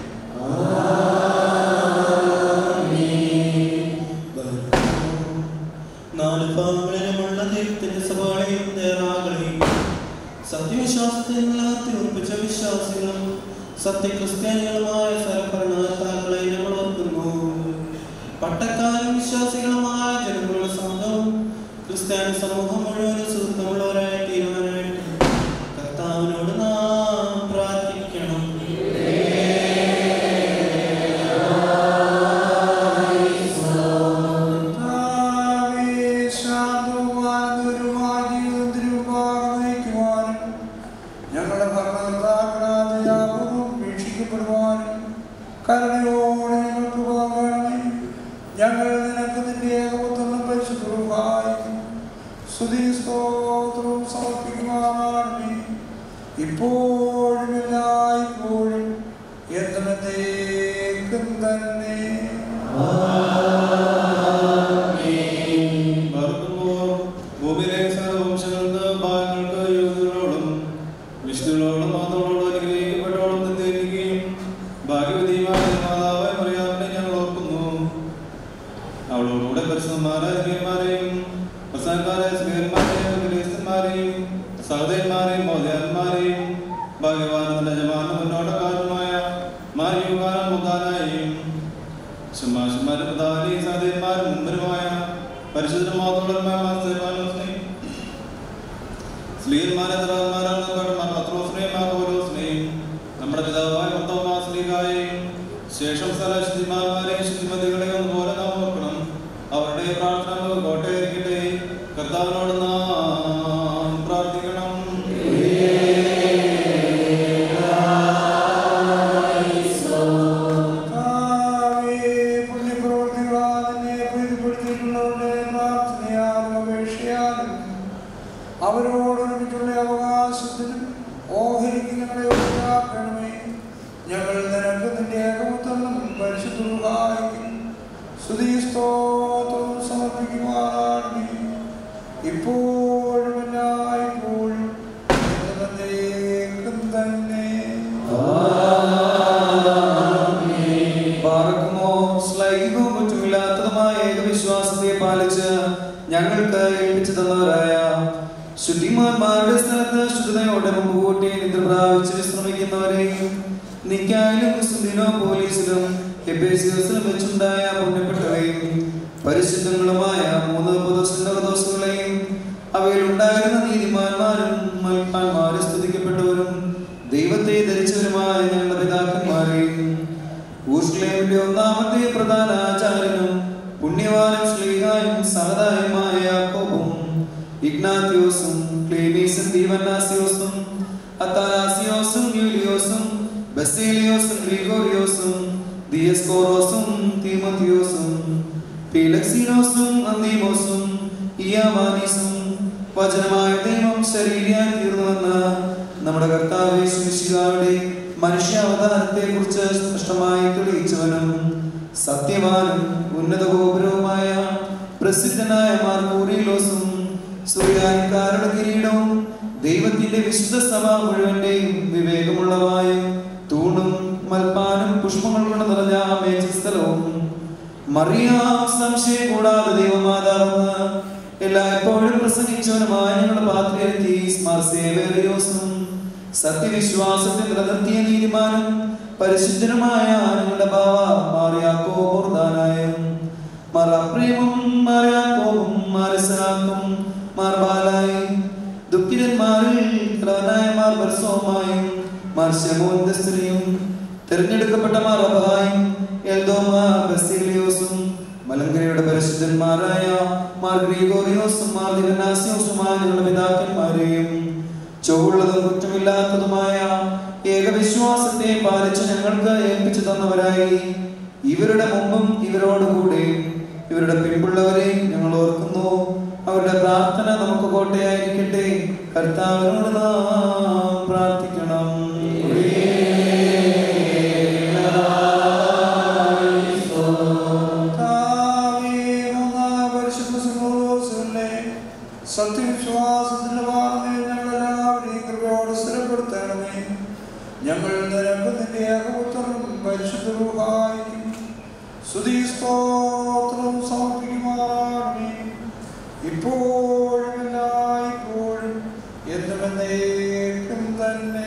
[SPEAKER 2] നാല് ഭാഗങ്ങളിലുമുള്ള ദൈവത്തിന്റെ സഭകളെയും നേതാക്കളെയും സത്യവിശ്വാസത്തിൽ നിലനിർത്തി ഉറപ്പിച്ച വിശ്വാസികളും സത്യക്രിസ്ത്യാനികളുമായ സരഭരണകർത്താക്കളെ ഞങ്ങൾ ഓർക്കുന്നു പട്ടക്കാരും വിശ്വാസികളുമായ ജനങ്ങളുടെ സംഘവും ക്രിസ്ത്യാനി സമൂഹം മുഴുവനും സുഹൃത്തമുള്ളവരായി തീരുമാനമായിട്ട് കർത്താവിനോട് നാം പ്രാർത്ഥിക്കണം
[SPEAKER 5] കർത്താവേ, ശാന്തവുമായ ദൂരമായ ജീവിതത്തിന് മുമ്പാകെ നയിക്കുവാനും ഞങ്ങളുടെ ഭരണകർത്താക്കളായ യാതൊന്നും വീക്ഷിക്കപ്പെടുവാനും കരുണയോടെ ഞങ്ങൾക്ക് പോകണമേ ഞങ്ങൾ നിനക്ക് നിന്റെ ഏകപുത്രനും പരിശുദ്ധവുമായി സ്തുതി സ്തോത്രവും സമർപ്പിക്കുമാറാണമേ ഇപ്പോഴും എല്ലായ്പ്പോഴും എന്നും എന്നേക്കും തന്നെ
[SPEAKER 1] മറക്കുമ്പോൾ ഭൂമിയിലെ സർവവംശങ്ങൾക്ക് ഭാഗങ്ങൾക്ക് യോഗ്യതകളോടും വിശുദ്ധകളോടും മാത്രങ്ങളോടും അനുഗ്രഹിക്കപ്പെട്ടോടും നിന്നിരിക്കുകയും ഭാഗ്യവതിയുമായ മാതാവായ മറിയാമിനെ ഞങ്ങൾ ഓർക്കുന്നു അവളോടുകൂടെ പരിശുദ്ധന്മാരായ സ്ത്രീമാരെയും പ്രസംഗക്കാരായ സ്ത്രീന്മാരെയും ഗ്രേസ്തന്മാരെയും സഹോദരന്മാരെയും മോദയന്മാരെയും ഭാഗ്യവാനും യജമാനും മുന്നോട്ടക്കാരുമായ മാരിയുകാരൻ മുഖാനായും ശമാശന്മാരും പ്രധാനി സഹോദരന്മാരും മുമ്പരുമായ പരിശുദ്ധമാതൃമാരും സ്ത്രീയന്മാരെ ദ്രവന്മാരും പത്രോസ് സകല ശുദ്ധിമാന്മാരെ ശുദ്ധിമതികളെ ഒന്നുപോലെ നാം ഓർക്കണം അവരുടെ പ്രാർത്ഥന നമുക്ക് കോട്ടയായിരിക്കട്ടെ കർത്താവിനോട് നാം പ്രാർത്ഥിക്കണം
[SPEAKER 5] കർത്താവേ, പുണ്യപ്രവൃത്തികളാൽ നിന്നെ പ്രീതിപ്പെടുത്തിയിട്ടുള്ളവരുടെ പ്രാർത്ഥനയാലും അപേക്ഷയാലും അവരോടൊരുമിച്ചുള്ള അവകാശത്തിനും ഓഹരിക്ക് ഞങ്ങളെ ഒഴിവാക്കണമേ ഞങ്ങൾ നിനക്ക് നിന്റെ ഏകമത്വം പരിശുദ്ധമായിരിക്കും സ്തുതി സ്തോത്രവും സമർപ്പിക്കുവാനാണ് ഇപ്പോഴും എല്ലായ്പ്പോഴും എന്നേക്കും തന്നെ
[SPEAKER 2] പാർക്കുമോ സ്ലൈഹവും മറ്റുമില്ലാത്തതുമായ ഏകവിശ്വാസത്തെ പാലിച്ച് ഞങ്ങൾക്ക് ഏൽപ്പിച്ചു തന്നവരായ ശുദ്ധിമാന്മാരുടെ സ്ഥലത്ത് ശുദ്ധതയോടെ മുമ്പൂട്ടി നിദ്ര പ്രാപിച്ച് വിശ്രമിക്കുന്നവരെയും നിക്കായാലും സുദിനോ പോലീസിലും എബേസിയസിലും വെച്ചുണ്ടായ പുണ്യപ്പെട്ടവയും പരിശുദ്ധങ്ങളുമായ മൂന്ന് പുതുസുകളെയും അവയിൽ ഉണ്ടായിരുന്ന നീതിമാന്മാരും മൽപ്പാന്മാരും സ്തുതിക്കപ്പെട്ടവരും ദൈവത്തെ ധരിച്ചവരുമായ ഞങ്ങളുടെ പിതാക്കന്മാരെയും ഊഷ്ലേമിന്റെ ഒന്നാമത്തെ പ്രധാന ആചാര്യനും പുണ്യവാനും ശ്ലീഹായും സഹതായുമായ യാക്കോബും ഇഗ്നാത്യോസും ക്ലീമീസും ദീവന്നാസിയോസും അത്താനാസിയോസും യൂലിയോസും ബസേലിയോസും ഗ്രിഗോറിയോസും ദിയസ്കോറോസും തീമോത്തിയോസും പീലക്സീനോസും അന്തീമോസും ഇയാമാനീസും വചനമായ ദൈവം ശരീരയായി തീർന്നുവെന്ന് നമ്മുടെ കർത്താവ് യേശുമിശിഹായുടെ മനുഷ്യാവതാരത്തെ കുറിച്ച് സ്പഷ്ടമായി തെളിയിച്ചവനും സത്യവാനും ഉന്നത ഗോപുരവുമായ പ്രസിദ്ധനായ മാർഗൂറിയിലോസും സൂര്യാനിക്കാരുടെ കിരീടവും ദൈവത്തിന്റെ വിശുദ്ധ സഭ മുഴുവന്റെയും വിവേകമുള്ളവായ തൂണും മൽപ്പാനും പുഷ്പങ്ങൾ കൊണ്ട് നിറഞ്ഞ മേഘസ്ഥലവും മറിയാം സംശയം കൂടാതെ ദൈവമാതാവെന്ന് എല്ലായ്പ്പോഴും പ്രസംഗിച്ചവനുമായ ഞങ്ങളുടെ പാത്രിയത്തി സ്മർസേവേറിയോസും സത്യവിശ്വാസത്തിൽ നിലനിർത്തിയ നീതിമാനും പരിശുദ്ധനുമായ ഞങ്ങളുടെ ബാവ മാറിയാക്കോ ഓർദാനായും മറപ്രേമം മാറിയാക്കോവും മാറിസനാക്കും മാർബാലായി ദുഃഖിതന്മാരിൽ പ്രധാനായ മാർ ബർസോമായും മാർ ശമോന്തസ്ത്രീയും തിരഞ്ഞെടുക്കപ്പെട്ട മാർ അബായും എൽദോമാ ബസേലിയോസും മലങ്കരയുടെ പരിശുദ്ധന്മാരായ മാർ ഗ്രീഗോറിയോസും മാർ ദിവനാസിയോസുമായ ഞങ്ങളുടെ പിതാക്കന്മാരെയും ചൊവ്വുള്ളതും കുറ്റമില്ലാത്തതുമായ ഏകവിശ്വാസത്തെ പാലിച്ച് ഞങ്ങൾക്ക് ഏൽപ്പിച്ചു തന്നവരായി ഇവരുടെ മുമ്പും ഇവരോടുകൂടെ ഇവരുടെ പിൻപുള്ളവരെയും ഞങ്ങൾ ഓർക്കുന്നു അവരുടെ പ്രാർത്ഥന നമുക്ക് കോട്ടയായിരിക്കട്ടെ കർത്താവിനോട് നാം പ്രാർത്ഥിക്കണം
[SPEAKER 5] കർത്താവേ, മൂന്നാം പരിശുദ്ധ സിനോദോസിലെ സത്യവിശ്വാസത്തിന്റെ പാതയിൽ ഞങ്ങളെല്ലാവരെയും കൃപയോടെ സ്ഥിരപ്പെടുത്തണമേ ഞങ്ങൾ നിരക്ക് നിന്റെ ഏകപുത്രനും പരിശുദ്ധ രൂപായിരിക്കും സ്തുതി സ്തോത്രം സമർപ്പിക്കുമാറാണമേ ഇപ്പോഴും എല്ലായ്പ്പോഴും എന്നും എന്നേക്കും തന്നെ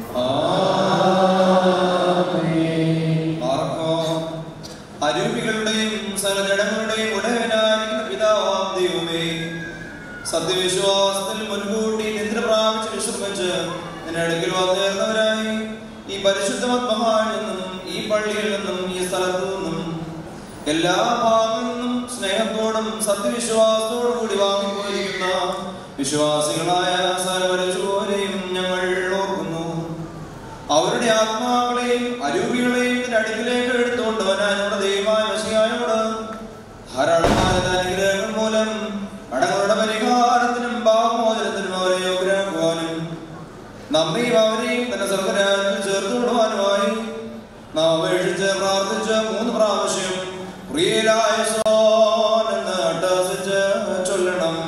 [SPEAKER 1] ആർക്കോ അരൂപികളുടെയും സകലജടങ്ങളുടെയും ഉടയവനായിരിക്കുന്ന പിതാവാം ദൈവമേ സത്യവിശ്വാസത്തിൽ മുൻകൂട്ടി നിദ്ര പ്രാപിച്ച് വിശ്രമിച്ച് നിന്റെ അടുക്കൽ വന്നേർന്നവരായി ഈ പരിശുദ്ധമത്മഹാനിൽ നിന്നും ഈ പള്ളിയിൽ നിന്നും ഈ സ്ഥലത്തു നിന്നും എല്ലാ ഭാഗങ്ങളിൽ നിന്നും സ്നേഹത്തോടും സത്യവിശ്വാസത്തോടും കൂടി വാങ്ങിപ്പോയിരിക്കുന്ന വിശ്വാസികളായ സർവരശുപോലെയും ഞങ്ങൾ ഓർക്കുന്നു അവരുടെ ആത്മാക്കളെയും അരൂപികളെയും നിന്റെ അടുക്കിലേക്ക് എടുത്തുകൊണ്ട് വരാനുള്ള ദൈവമായ വശിയായോട് ധാരാളമായ അനുഗ്രഹങ്ങൾ മൂലം കടങ്ങളുടെ പരിഹാരത്തിനും ഭാവമോചനത്തിനും അവരെ യോഗ്യരാക്കുവാനും നമ്മയും അവരെയും തന്റെ സർവരാജ്യത്തിൽ ചേർത്ത് വിടുവാനുമായി നാം അപേക്ഷിച്ച് പ്രാർത്ഥിച്ച് മൂന്ന് പ്രാവശ്യം പ്രിയലായ സോൻ എന്ന് അട്ടഹസിച്ച് ചൊല്ലണം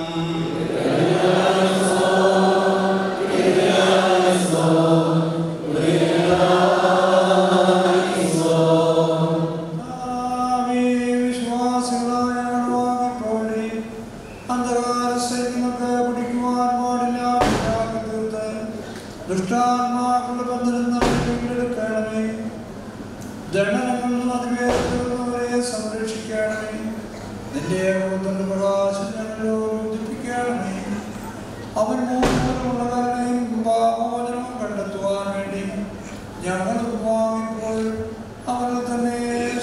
[SPEAKER 5] കർത്താവേ, വിശ്വാസികളായ ഞങ്ങൾ വാങ്ങിപ്പോഴേ അന്ധകാരസ്ഥയ്ക്ക് പിടിക്കുവാൻ പാടില്ലാത്ത തീർത്ത് ദുഷ്ടാത്മാക്കളുടെ ബന്ധനം നമ്മുടെ വീണ്ടെടുക്കണമേ ദണ്ഡനങ്ങളിൽ നിന്ന് അതിവേർക്കുന്നവരെ സംരക്ഷിക്കണമേ നിന്റെ ഏകോത്തന്റെ പ്രകാശം ഞങ്ങളെ ഉദ്ധിപ്പിക്കണമേ അവൻ മൂലമുള്ള കരുണയും പാപമോചനവും കണ്ടെത്തുവാൻ വേണ്ടി ഞങ്ങൾ വാങ്ങിപ്പോൾ അവനെ തന്നെ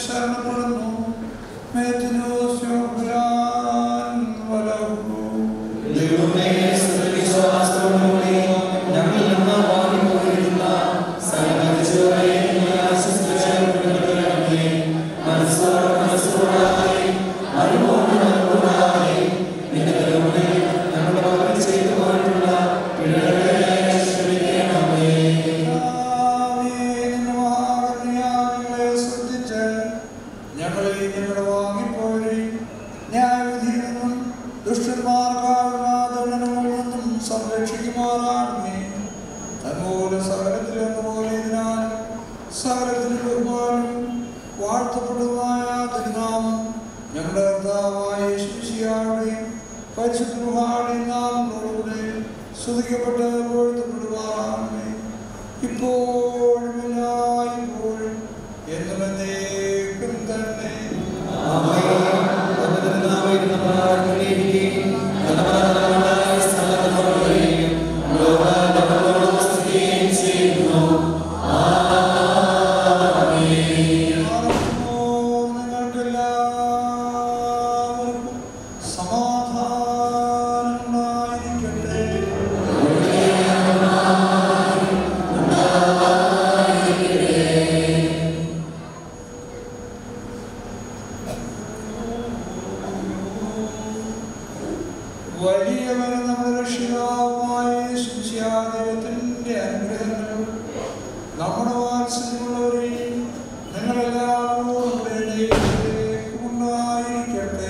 [SPEAKER 5] അതുപോലെ സകലത്തിൽ എന്നപോലെ ഇതിനാൽ സകലത്തിന് ബഹുമാനം വാഴ്ത്തപ്പെടുമായ തിരുനാമം ഞങ്ങളുടെ കർത്താവായ യേശുശിയാളുടെയും പരിശുദ്ധരുമാരുടെയും നാമങ്ങളോടുകൂടെ സ്തുതിക്കപ്പെട്ട് വാഴ്ത്തപ്പെടുവാണമേ ഇപ്പോഴും എല്ലായ്പ്പോഴും എന്നും എന്നേക്കും തന്നെ നിങ്ങൾക്കെല്ലാവർക്കും സമാധാനമുണ്ടായിരിക്കട്ടെ വലിയവനും നമ്മുടെ രക്ഷിതാവുമായ ശിഷ്യാദൈവത്തിൻ്റെ അനുഗ്രഹങ്ങൾ നമ്മുടെ വാത്സല്യമുള്ളവരെയും നിങ്ങളെല്ലാവരോടും ഇടയിലേക്കും ഉണ്ടായിരിക്കട്ടെ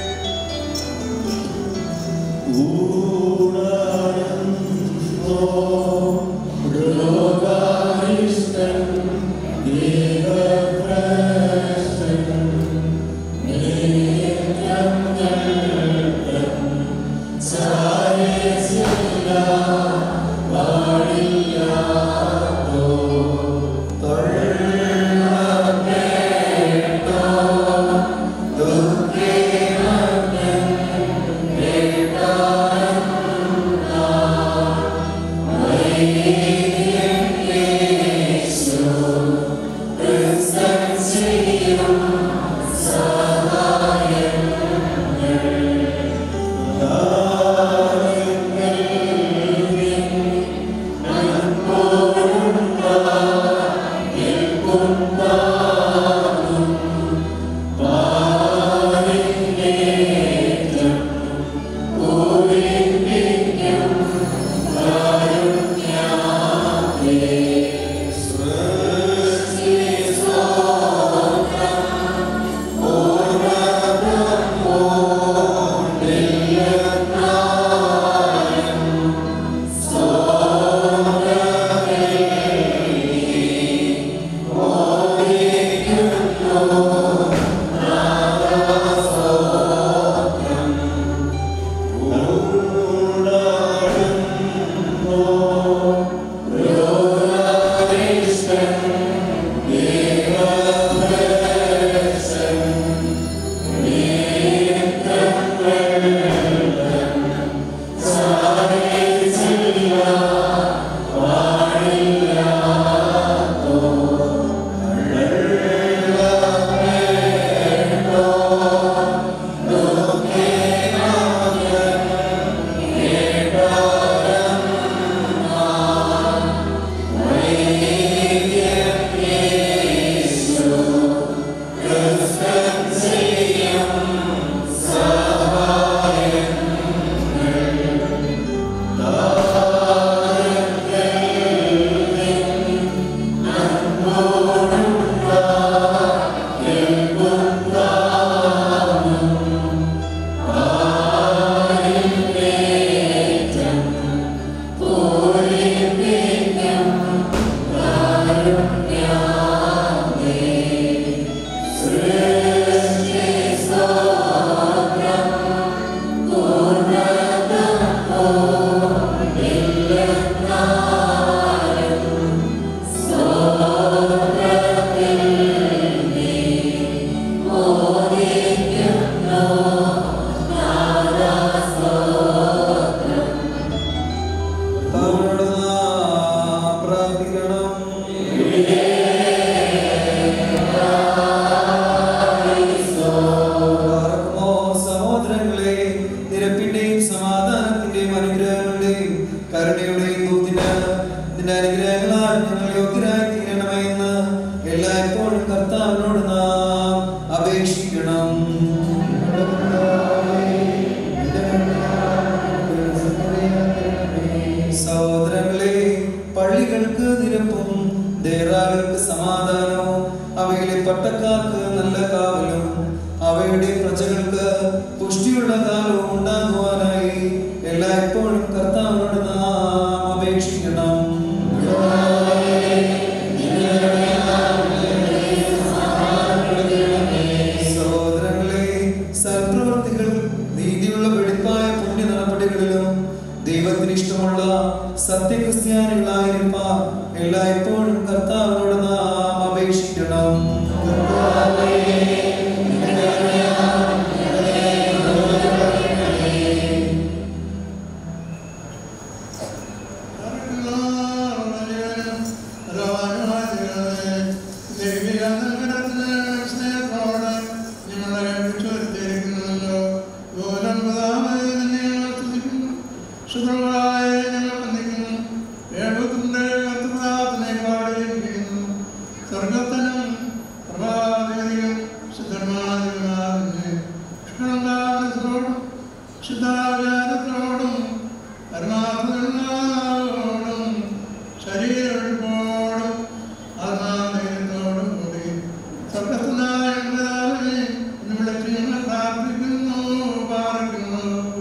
[SPEAKER 2] പട്ടക്കാർക്ക് നല്ല കാവലും അവയുടെ പ്രജകൾക്ക് പുഷ്ടിയുള്ള കാലവും ഉണ്ടാകുവാനായി എല്ലായ്പ്പോഴും കർത്താവിനോട് നാം അപേക്ഷിക്കണം
[SPEAKER 1] സഹോദരങ്ങളെ സൽപ്രവർത്തികൾ നീതിയുള്ള വെടിപ്പായ പുണ്യ നടപടികളിലും ദൈവത്തിന് ഇഷ്ടമുള്ള സത്യക്രിസ്ത്യാനികളായിരിപ്പ എല്ലായ്പ്പോഴും കർത്താവിനോട് നാം അപേക്ഷിക്കണം
[SPEAKER 5] സ്വർഗത്തിനും പ്രഭാതയും സിദ്ധർമാതിരുമാറിനെ കൃഷ്ണനാഥത്തോടും ശുദ്ധാചാരത്തോടും പരമാത്മോടും ശരീരത്തോടും ആത്മാദയത്തോടും കൂടി സ്വർഗസ്ഥനായ പിതാവേ, എന്ന് വിളിച്ച് ഞങ്ങൾ പ്രാർത്ഥിക്കുന്നു പാർക്കുന്നു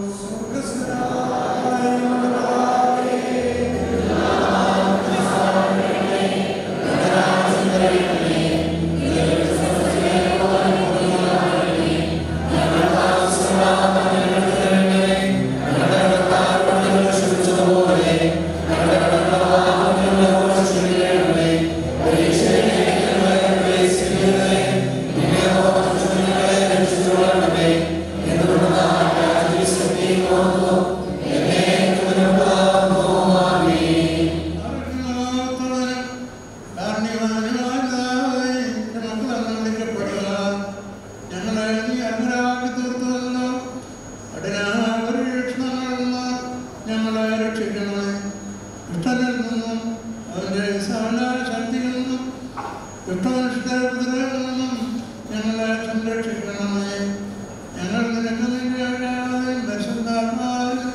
[SPEAKER 5] ഞങ്ങളെ സംരക്ഷിക്കണമേ ഞങ്ങൾ നിനക്ക് വേണ്ടി അറിയാതെ ദശന്താത്മാവിൽ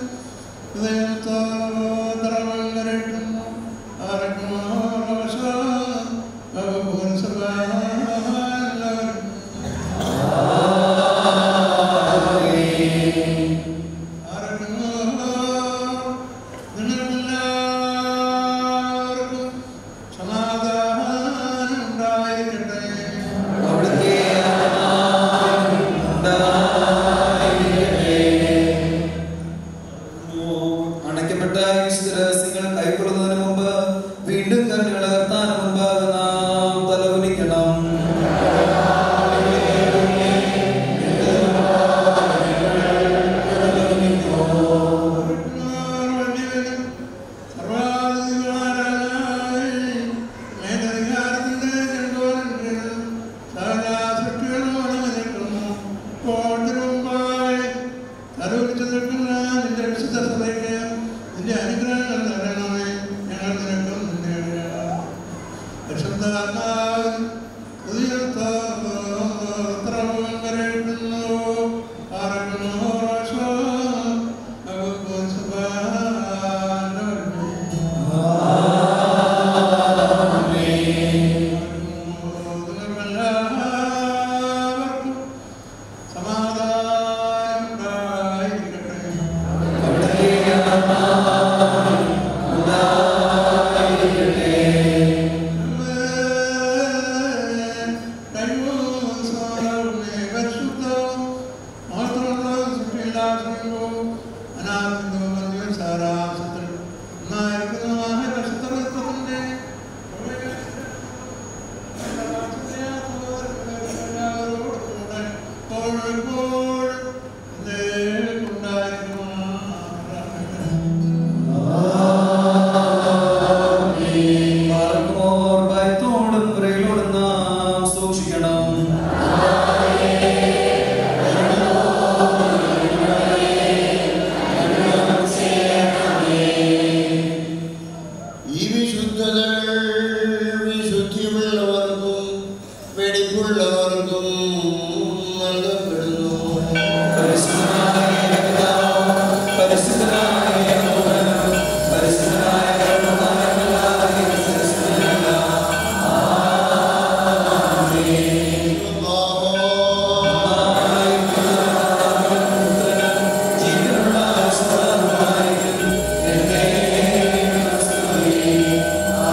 [SPEAKER 5] സമാധാനം ഉണ്ടായിരിക്കട്ടെ
[SPEAKER 1] അവിടുത്തെ അണയ്ക്കപ്പെട്ട വിശുദ്ധ രഹസ്യങ്ങൾ കൈക്കൊള്ളുന്നതിന് മുമ്പ് വീണ്ടും കരുണയുള്ള കർത്താന മുമ്പാകെ നാം തലകുനിക്കണം
[SPEAKER 5] നിന്റെ അനുഗ്രഹങ്ങൾ തരണമേ ഞങ്ങൾ നിനക്കും നിന്റെ പരിശുദ്ധാത്മാവിൻ പുതിയ ഉത്തരവും വരേണ്ടുന്നു ആരക്കുന്നു റോഷോ അകുപ്പുൻ സുബാനോർമേ നിങ്ങൾക്കെല്ലാവർക്കും സമാധാനം ഉണ്ടായിരിക്കട്ടെ
[SPEAKER 1] പാർക്കുമോർ ഭയത്തോടും വിറയലോടും നാം സൂക്ഷിക്കണം
[SPEAKER 3] ഈ വിശുദ്ധതകൾ വിശുദ്ധിയുള്ളവർക്കും വെടിപ്പുള്ളവർക്കും നൽകപ്പെടുന്നു
[SPEAKER 1] പരിശുദ്ധനായ പിതാവും പരിശുദ്ധനായ പുത്രനും പരിശുദ്ധനായ കരുണാമയനായ പരിശുദ്ധനായ ജീവനുള്ള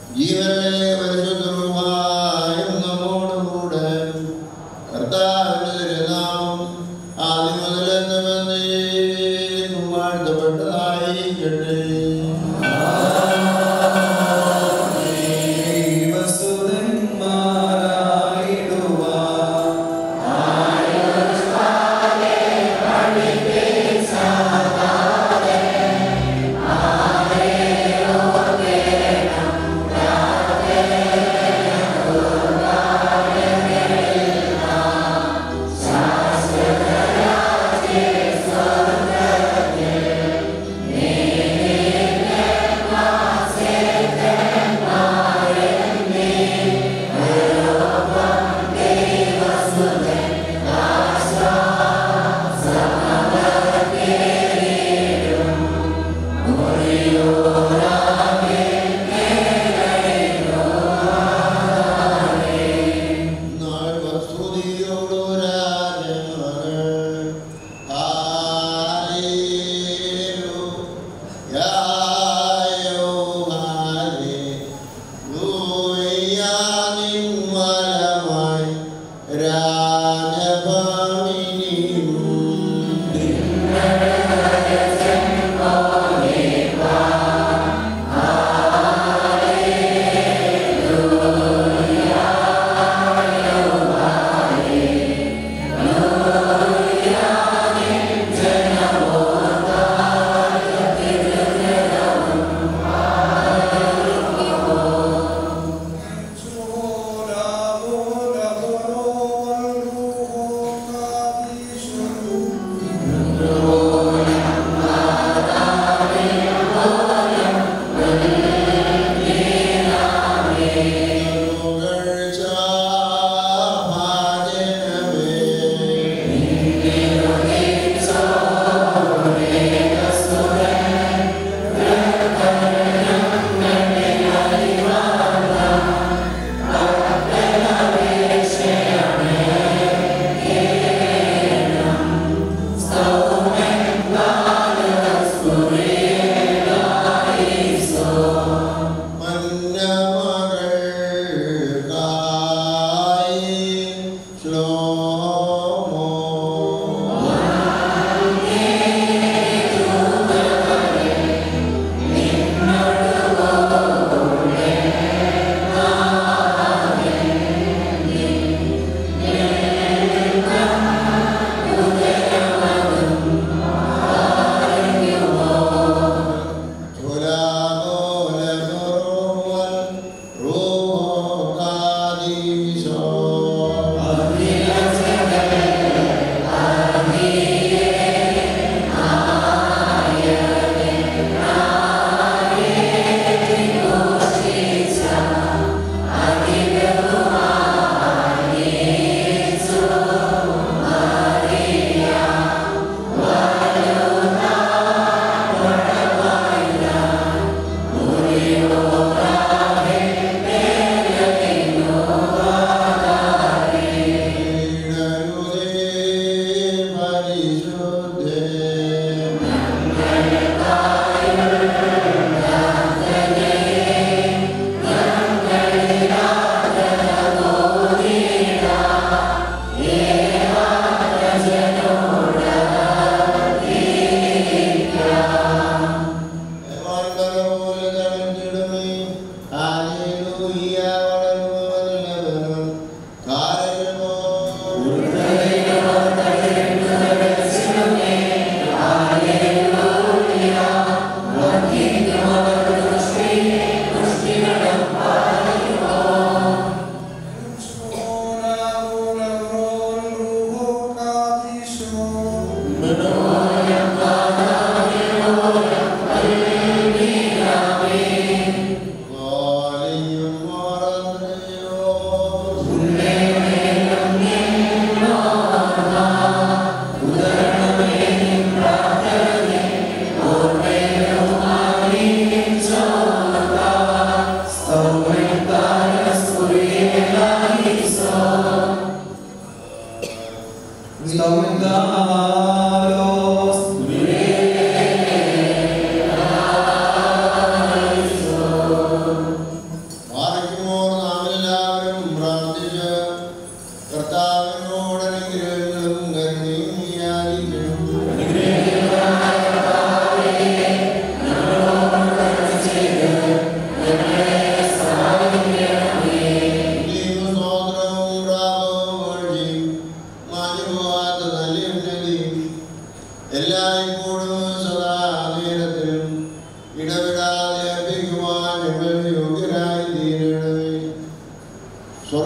[SPEAKER 3] ജീവനെ പരിശുദ്ധവുമായും നമ്മോടുകൂടെ കർത്താവിന്റെ തിരുനാമം ആദ്യം മുതലെന്നും വാഴ്ത്തപ്പെട്ടതായിരിക്കട്ടെ
[SPEAKER 4] ും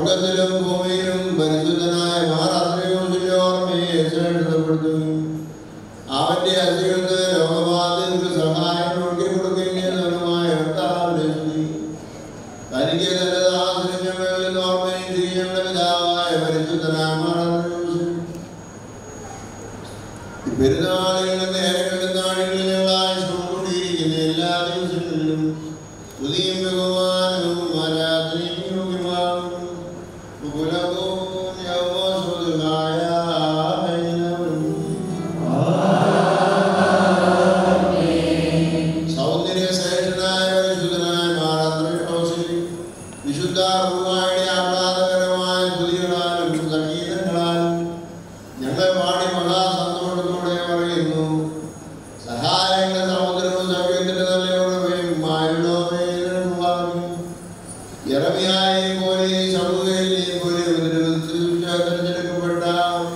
[SPEAKER 3] സ്വർഗത്തിലും ഭൂമിയിലും പരിശുദ്ധനായ മഹാരാത്രിയോസിന്റെ ഓർമ്മയെ ശ്രേഷ്ഠപ്പെടുത്തുകയും അവന്റെ അസ്ഥികൾക്ക് രോഗബാധിതർക്ക് സഹായം ഒഴുകി കൊടുക്കുകയും ചെയ്യുന്നവരുമായ കർത്താവിനെ സ്തുതി. തനിക്ക് തന്റെ ദാസനും ഞങ്ങളിൽ നിന്ന് ഓർമ്മയും ചെയ്യേണ്ട പിതാവായ പരിശുദ്ധനായ മഹാരാത്രിയോസിന് ഈ പെരുന്നാളുകളിലും നേരങ്ങളിലും നാളുകളിലും ഞങ്ങളായി ശ്രമക്കൊണ്ടിരിക്കുന്ന എല്ലാ ദിവസങ്ങളിലും സ്തുതിയും ബഹുമാനവും ആരാധനയും യോഗ്യമാകുന്നു. കുലവും യൗവസ്വതമായ ഹൈനവും. സൗന്ദര്യശ്രേഷ്ഠനായ പരിശുദ്ധനായ മാറാത്രിയോസിൽ വിശുദ്ധ റൂഹായുടെ ആഹ്ലാദകരമായ സ്തുതികളാലും സംഗീതങ്ങളാലും ഞങ്ങൾ പാടി മഹാസന്തോഷത്തോടെ പറയുന്നു സഹായങ്ങളുടെ സമുദ്രവും സൗഖ്യത്തിന്റെ നല്ലയോടുകയും മാരുടോമേലും ഇറമിയായും പോലെ സമൂഹയിലെയും പോലെ തിരഞ്ഞെടുക്കപ്പെട്ട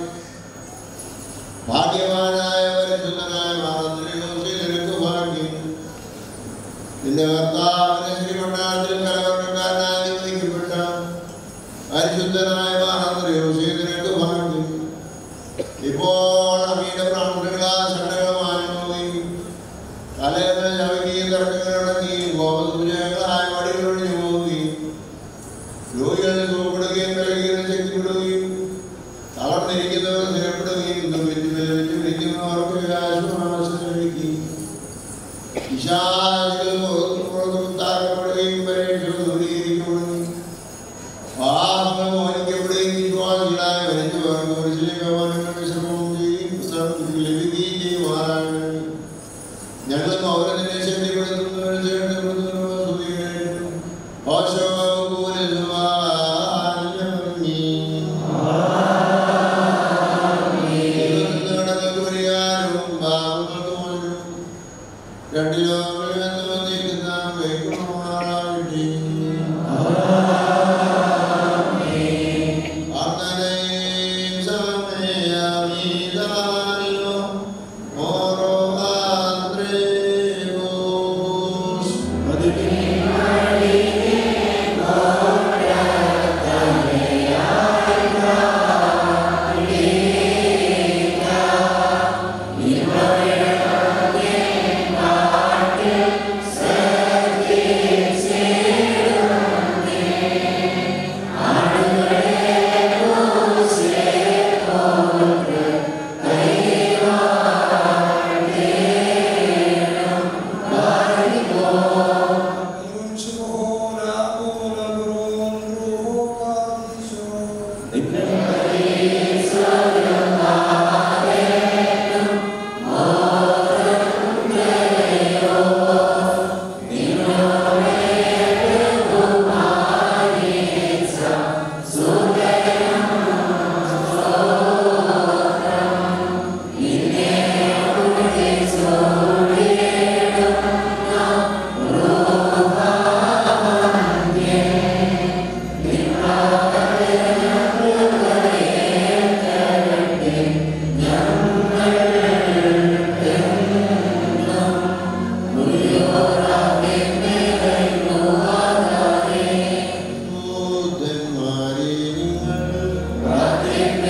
[SPEAKER 3] ഭാഗ്യവാനായ പരിശുദ്ധനായ മാതൃയോസി നിനക്ക് ഭാഗ്യം നിന്റെ കർത്താവിനെ ശ്രീമണ്ഡലത്തിൽ കലവർണ്ണക്കാരനായി നിയമിക്കപ്പെട്ട പരിശുദ്ധനായ മാതൃയോസി നിനക്ക് ഭാഗ്യം ഇപ്പോൾ അമീന പ്രാർത്ഥനകളാ ഷണ്ടകമാനുഭവിക്കും തലേന്ന് ചവയ്ക്കുകയും തർക്കങ്ങളടങ്ങുകയും ഗോപസൂചകങ്ങളായ വടികളൊഴിഞ്ഞു പോവുകയും രോഗികളെ സുഖപ്പെടുകയും നൽകുകയും ശക്തിപ്പെടുകയും തളർന്നിരിക്കുന്നവർ സ്ഥിരപ്പെടുകയും ദുരിതം വിലപിച്ച് വിളിക്കുന്നവർക്ക് ആശ്വാസം ലഭിക്കുകയും വിശാലികൾ പുറത്തും താക്കപ്പെടുകയും പരീക്ഷ ദൂരീകരിക്കപ്പെടുകയും പാപങ്ങൾ മോചിക്കപ്പെടുകയും വിശ്വാസികളായ മരിച്ചവർക്ക് കുരിശിലേക്കവാനുള്ള വിശ്രമവും ചെയ്യും ലഭിക്കുകയും ചെയ്യുമാറാണ് ഞങ്ങൾ പൗരത്തിനെ ശക്തിപ്പെടുത്തുന്നവരെ ശക്തിപ്പെടുത്തുന്നവർ സ്തുതികേട്ടു രണ്ട് ലോകങ്ങളിൽ നിന്ന് വന്നിരിക്കുന്ന വൈകുമാറാകട്ടെ പ്രാർത്ഥനയും സമയമീതാനിലോ ഓരോ ആന്ത്രേയോസ് ദൂതന്മാരെ നിങ്ങൾ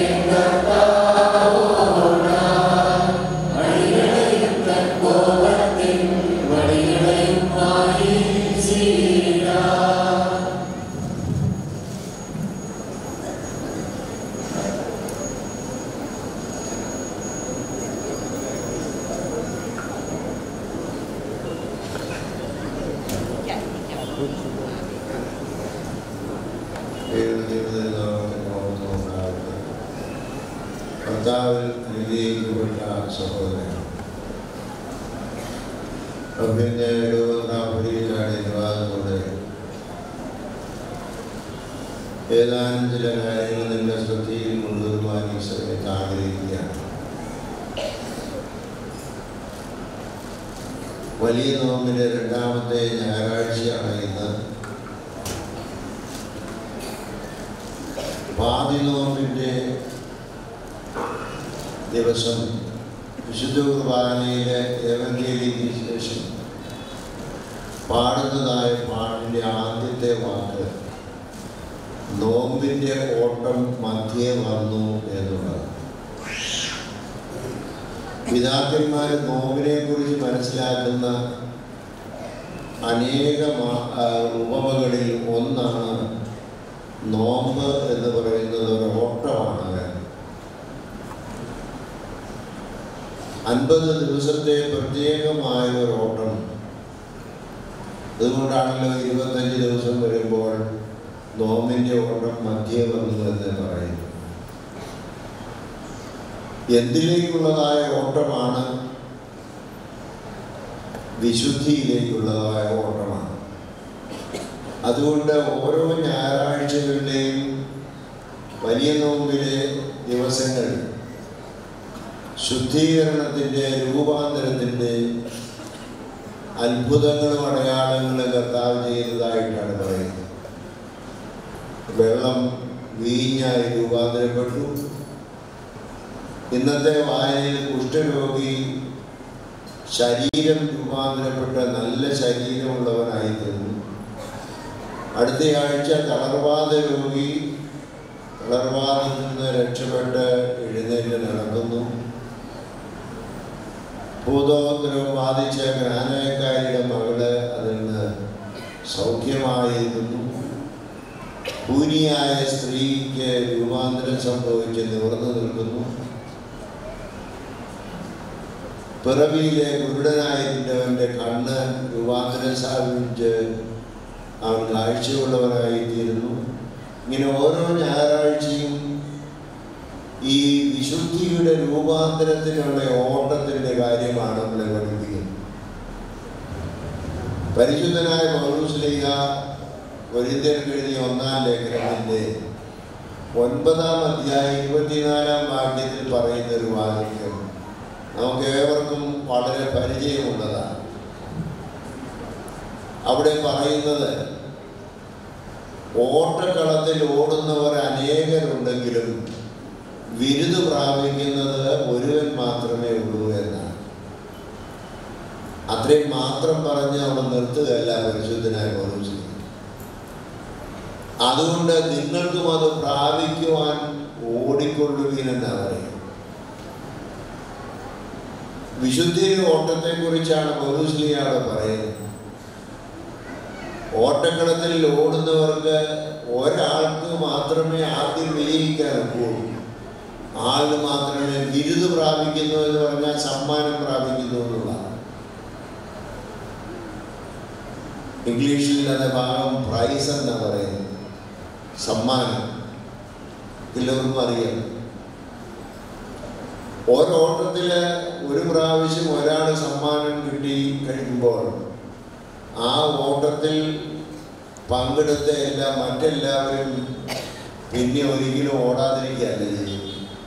[SPEAKER 3] കർത്താവിൽ അനുഗ്രഹിക്കപ്പെട്ട സഹോദരൻ അനുവാദത്തോടെ ഏതാനും ചില കാര്യങ്ങൾ നിന്റെ ശ്രദ്ധയിൽ കൊണ്ടുവരുവാൻ ഈ സമയത്ത് ആഗ്രഹിക്കുകയാണ് വലിയ നോമ്പിന്റെ രണ്ടാമത്തെ ഞായറാഴ്ചയാണ് ഇന്ന് പാതി നോമ്പിന്റെ ദിവസം വിശുദ്ധ കുർബാനയിലെ ഏവങ്കേലിക്ക് ശേഷം പാടുന്നതായ പാട്ടിൻ്റെ ആദ്യത്തെ വാക്ക് നോമ്പിൻ്റെ ഓട്ടം മധ്യേ വന്നു എന്നുള്ളത് പിതാക്കന്മാർ നോമ്പിനെ കുറിച്ച് മനസ്സിലാക്കുന്ന അനേക മാ- ആ, ഉപമകളിൽ ഒന്നാണ് നോമ്പ് എന്ന് പറയുന്നത് ഒരു ഓട്ടമാണ് അൻപത് ദിവസത്തെ പ്രത്യേകമായ ഒരു ഓട്ടം അതുകൊണ്ടാണല്ലോ ഇരുപത്തഞ്ച് ദിവസം വരുമ്പോൾ നോമിൻ്റെ ഓട്ടം മധ്യേ വന്നു എന്ന് പറയുന്നു എന്തിലേക്കുള്ളതായ ഓട്ടമാണ് വിശുദ്ധിയിലേക്കുള്ളതായ ഓട്ടമാണ് അതുകൊണ്ട് ഓരോ ഞായറാഴ്ചകളുടെയും വലിയ നോമ്പിലെ ദിവസങ്ങൾ ശുദ്ധീകരണത്തിൻ്റെ രൂപാന്തരത്തിൻ്റെ അത്ഭുതങ്ങളും അടയാളങ്ങളും കർത്താവ് ചെയ്തതായിട്ടാണ് പറയുന്നത് വെള്ളം വീഞ്ഞായി രൂപാന്തരപ്പെട്ടു ഇന്നത്തെ വായനയിൽ കുഷ്ഠരോഗി ശരീരം രൂപാന്തരപ്പെട്ട നല്ല ശരീരമുള്ളവനായി തീർന്നു അടുത്തയാഴ്ച തളർവാദ രോഗി തളർവാദത്തിൽ നിന്ന് രക്ഷപ്പെട്ട് എഴുന്നേറ്റ് നടക്കുന്നു ഭൂതോത്തരവും ബാധിച്ച ജ്ഞാനക്കാരിയുടെ മകള് അതിൽ നിന്ന് സൗഖ്യമായിരുന്നു കൂനിയായ സ്ത്രീക്ക് രൂപാന്തരം സംഭവിച്ച് നിവർന്നു നിൽക്കുന്നു പിറവിയിലെ കുരുടനായിരുന്നവൻ്റെ കണ്ണ് രൂപാന്തരം സ്ഥാപിച്ച് അവൻ കാഴ്ചയുള്ളവനായിത്തീരുന്നു ഇങ്ങനെ ഓരോ ഞായറാഴ്ചയും ഈ വിശുദ്ധിയുടെ രൂപാന്തരത്തിനുള്ള ഓട്ടത്തിൻ്റെ കാര്യമാണ് നമ്മളെ പഠിപ്പിക്കുന്നത് പരിശുദ്ധനായ പൗരസ്ലിഹ കൊരിന്ത്യർക്ക് എഴുതിയ ഒന്നാം ലേഖനത്തിൻ്റെ ഒൻപതാം അധ്യായം ഇരുപത്തിനാലാം വാക്യത്തിൽ പറയുന്ന ഒരു വാക്യം നമുക്ക് ഏവർക്കും വളരെ പരിചയമുള്ളതാണ് അവിടെ പറയുന്നത് ഓട്ടക്കളത്തിൽ ഓടുന്നവർ അനേകരുണ്ടെങ്കിലും ബിരുദ് പ്രാപിക്കുന്നത് ഒരുവൻ മാത്രമേ ഉള്ളൂ എന്നാണ് അത്രയും മാത്രം പറഞ്ഞ് അവിടെ നിർത്തുകയല്ല പരിശുദ്ധനായ പൗരസ്ലിഹ അതുകൊണ്ട് നിങ്ങൾക്കും അത് പ്രാപിക്കുവാൻ ഓടിക്കൊള്ളുവീനെന്നാണ് പറയുന്നത് വിശുദ്ധിയുടെ ഓട്ടത്തെക്കുറിച്ചാണ് പൗരുസ്ലിയാണ് പറയുന്നത് ഓട്ടക്കളത്തിൽ ഓടുന്നവർക്ക് ഒരാൾക്ക് മാത്രമേ ആദ്യം വിജയിക്കാൻ ഒക്കുള്ളൂ ആളിന് മാത്രമേ ബിരുദ് പ്രാപിക്കുന്നു എന്ന് പറഞ്ഞാൽ സമ്മാനം പ്രാപിക്കുന്നു എന്നുള്ളതാണ് ഇംഗ്ലീഷിൽ അതിന്റെ ഭാഗം പ്രൈസ് എന്നാണ് പറയുന്നത് സമ്മാനം എല്ലാവർക്കും അറിയാം ഓരോട്ടത്തിൽ ഒരു പ്രാവശ്യം ഒരാൾ സമ്മാനം കിട്ടി കഴിയുമ്പോൾ ആ ഓട്ടത്തിൽ പങ്കെടുത്ത എല്ലാ മറ്റെല്ലാവരും പിന്നെ ഒരിക്കലും ഓടാതിരിക്കുകയല്ല ചെയ്യും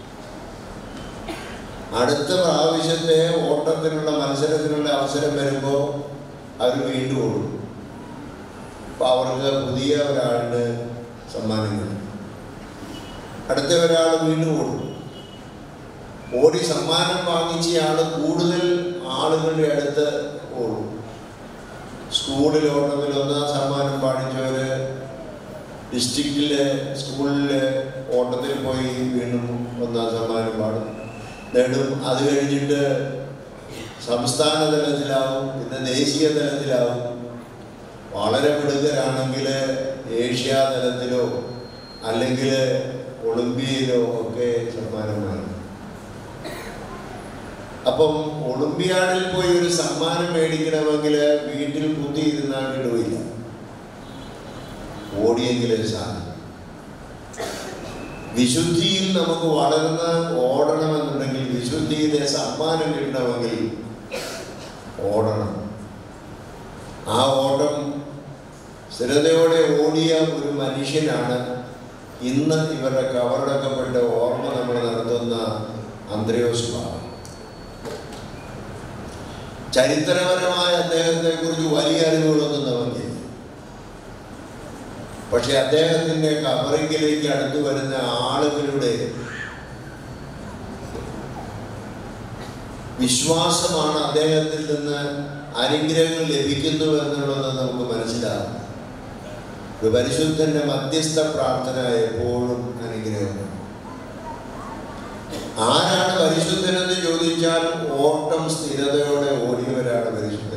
[SPEAKER 3] അടുത്ത പ്രാവശ്യത്തെ ഓട്ടത്തിനുള്ള മത്സരത്തിനുള്ള അവസരം വരുമ്പോൾ അവർ വീണ്ടും ഓടും അപ്പോൾ അവർക്ക് പുതിയ ഒരാളിന് സമ്മാനം കിട്ടും അടുത്ത ഒരാൾ വീണ്ടും ഓടും ഓടി സമ്മാനം വാങ്ങിച്ചയാൾ കൂടുതൽ ആളുകളുടെ അടുത്ത് ഓടും സ്കൂളിൽ ഓട്ടത്തിൽ ഒന്നാം സമ്മാനം പാടിച്ചവര് ഡിസ്ട്രിക്റ്റിലെ സ്കൂളിലെ ഓട്ടത്തിൽ പോയി വീണ്ടും ഒന്നാം സമ്മാനം പാടും നേടും അത് കഴിഞ്ഞിട്ട് സംസ്ഥാന തലത്തിലാവും പിന്നെ ദേശീയ തലത്തിലാവും വളരെ മിടുക്കരാണെങ്കിൽ ഏഷ്യ തലത്തിലോ അല്ലെങ്കിൽ ഒളിമ്പിയയിലോ ഒക്കെ സമ്മാനമായി അപ്പം ഒളിമ്പിയാഡിൽ പോയി ഒരു സമ്മാനം മേടിക്കണമെങ്കിൽ വീട്ടിൽ കുത്തിയിരുന്നാൽ കിടുവില്ല ഓടിയെങ്കിലേ സാധിക്കും വിശുദ്ധിയിൽ നമുക്ക് വളർന്ന് ഓടണമെന്നുണ്ടെങ്കിൽ വിശുദ്ധിയിലെ സമ്മാനം കിട്ടണമെങ്കിൽ ഓടണം ആ ഓട്ടം സ്ഥിരതയോടെ ഓടിയ ഒരു മനുഷ്യനാണ് ഇന്ന് ഇവരുടെ കവറടക്കപ്പെട്ട ഓർമ്മ നമ്മൾ നടത്തുന്ന അന്ത്രയോസ് ബാബ ചരിത്രപരമായ അദ്ദേഹത്തെ കുറിച്ച് വലിയ അറിവുകളൊന്നും നമുക്കില്ല പക്ഷെ അദ്ദേഹത്തിന്റെ കബറിങ്കിലേക്ക് അടുത്തു വരുന്ന ആളുകളുടെ വിശ്വാസമാണ് അദ്ദേഹത്തിൽ നിന്ന് അനുഗ്രഹങ്ങൾ ലഭിക്കുന്നു എന്നുള്ളത് നമുക്ക് മനസ്സിലാകും ഒരു പരിശുദ്ധന്റെ മധ്യസ്ഥ പ്രാർത്ഥന എപ്പോഴും അനുഗ്രഹമാണ് ആരാണ് പരിശുദ്ധനെന്ന് ചോദിച്ചാൽ ഓട്ടം സ്ഥിരതയോടെ ഓടിയവരാണ് പരിശുദ്ധൻ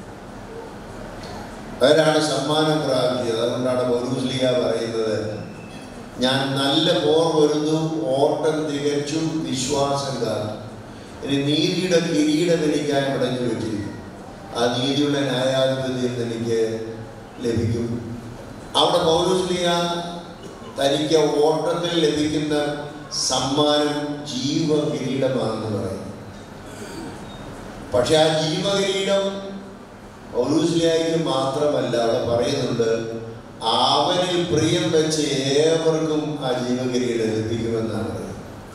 [SPEAKER 3] അവരാണ് സമ്മാനം പ്രാപിച്ചത് അതുകൊണ്ടാണ് പൗരൂസ്ലിയ പറയുന്നത് ഞാൻ നല്ല പോർ വരുന്നു ഓട്ടം തികച്ചും വിശ്വാസം കാത്തു ഇനി നീതിയുടെ കിരീടം എനിക്കായി മടങ്ങി വെച്ചിരിക്കും ആ നീതിയുടെ ന്യായാധിപതിയിൽ എനിക്ക് ലഭിക്കും അവിടെ പൗരസ്ലിയ തനിക്ക് ഓട്ടത്തിൽ ലഭിക്കുന്ന സമ്മാനം ജീവകിരീടമാണെന്ന് പറയും പക്ഷെ ആ ജീവകിരീടം പൗരൂസ്ലിയായിക്ക് മാത്രമല്ല അവിടെ പറയുന്നുണ്ട് അവനിൽ പ്രിയം വെച്ച് ഏവർക്കും ആ ജീവകിരീടം ലഭിക്കുമെന്നാണ് പറയുന്നത്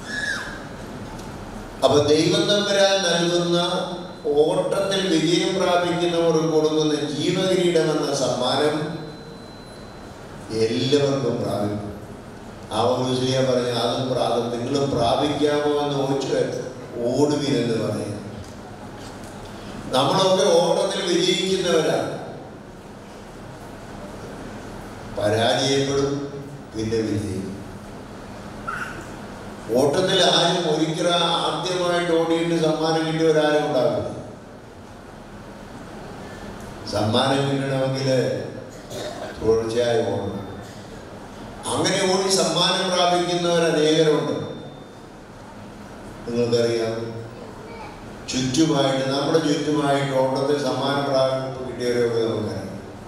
[SPEAKER 3] അപ്പൊ ദൈവം തമ്പരാൻ നൽകുന്ന ഓട്ടത്തിൽ വിജയം പ്രാപിക്കുന്നവർക്ക് കൊടുക്കുന്ന ജീവകിരീടം എന്ന സമ്മാനം എല്ലാവർക്കും പ്രാപിക്കും ആ മുസ്ലിയ പറഞ്ഞ അതും പ്രാപം നിങ്ങൾ പ്രാപിക്കാമോ എന്ന് ചോദിച്ച് ഓടുവിനെന്ന് പറയും നമ്മളൊക്കെ ഓട്ടത്തിൽ വിജയിക്കുന്നവരാണ് പരാജയപ്പെടും പിന്നെ വിജയിക്കും ഓട്ടത്തിൽ ആരും ഒരിക്കലും ആദ്യമായിട്ട് ഓടിയിട്ട് സമ്മാനം കിട്ടിയവരാരും ഉണ്ടാവില്ല സമ്മാനം കിട്ടണമെങ്കിൽ തുടർച്ചയായി ഓടണം അങ്ങനെ ഓടി സമ്മാനം പ്രാപിക്കുന്നവർ അനേകരുണ്ട് നിങ്ങൾക്കറിയാം ചുറ്റുമായിട്ട് നമ്മുടെ ചുറ്റുമായിട്ട് ഓട്ടത്തിൽ സമ്മാനം പ്രാപിപ്പ് കിട്ടിയവരൊക്കെ നമുക്കറിയാം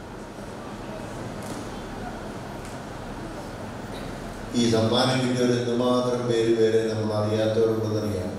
[SPEAKER 3] ഈ സമ്മാനം കിട്ടിയവർ എന്തുമാത്രം പേര് പേരെ നമ്മൾ അറിയാത്തവരുണ്ടെന്നറിയാം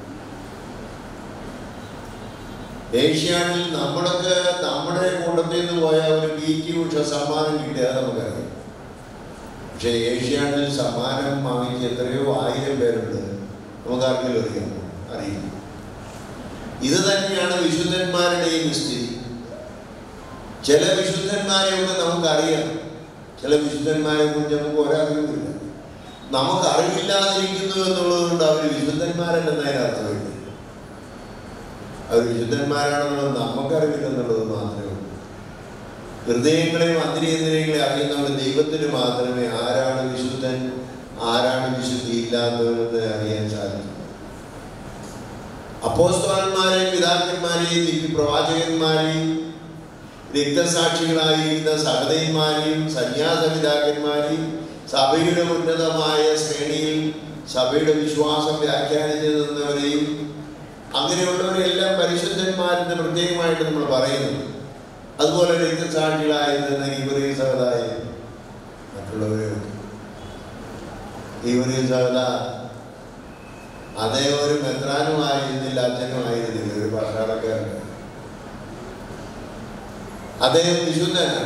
[SPEAKER 3] ഏഷ്യാനിൽ നമ്മളൊക്കെ നമ്മുടെ കൂട്ടത്തിൽ നിന്ന് പോയ ഒരു പി ടി ഉഷ സമ്മാനം കിട്ടിയാൽ നമുക്കറിയാം പക്ഷെ ഏഷ്യാനിൽ സമ്മാനം വാങ്ങിച്ച് എത്രയോ ആയിരം പേരുണ്ട് നമുക്ക് ആർക്കെങ്കിലും അറിയാം അറിയില്ല ഇത് തന്നെയാണ് വിശുദ്ധന്മാരുടെയും സ്ഥിതി ചില വിശുദ്ധന്മാരെയൊക്കെ നമുക്കറിയാം ചില വിശുദ്ധന്മാരെ കുറിച്ച് നമുക്ക് ഒരറിവുമില്ല നമുക്ക് അറിവില്ലാതിരിക്കുന്നു എന്നുള്ളത് കൊണ്ട് അവർ വിശുദ്ധന്മാരല്ലെന്നതിന് അർത്ഥമില്ല അവർ വിശുദ്ധന്മാരാണെന്നുള്ളത് നമുക്കറിവില്ലെന്നുള്ളത് മാത്രമേ ഉള്ളൂ ഹൃദയങ്ങളെയും അന്തരീന്ദ്രിയങ്ങളെ അറിയുന്നവർ ദൈവത്തിന് മാത്രമേ ആരാണ് വിശുദ്ധൻ ആരാണ് വിശുദ്ധി ഇല്ലാത്തവരെന്ന് അറിയാൻ സാധിക്കും അപ്പോസ്തോലന്മാരെയും പിതാക്കന്മാരെയും ദിവ്യ പ്രവാചകന്മാരെയും രക്തസാക്ഷികളായിരിക്കുന്ന സഹതന്മാരെയും സന്യാസ പിതാക്കന്മാരെയും സഭയുടെ ഉന്നതമായ ശ്രേണിയിൽ സഭയുടെ വിശ്വാസം വ്യാഖ്യാനിച്ചു നിന്നവരെയും അങ്ങനെയുള്ളവരെല്ലാം പരിശുദ്ധന്മാരെന്ന് പ്രത്യേകമായിട്ട് നമ്മൾ പറയുന്നു അതുപോലെ രക്തസാക്ഷികളായിരുന്ന ഇവരെയും സഹതായി മറ്റുള്ളവരെയും ഇവരെയും സഹത അതേ ഒരു മെത്രാനുമായിരുന്നില്ല അച്ഛനുമായിരുന്നില്ല ഒരു പട്ടാളക്കാരൻ അദ്ദേഹം വിശുദ്ധനാണ്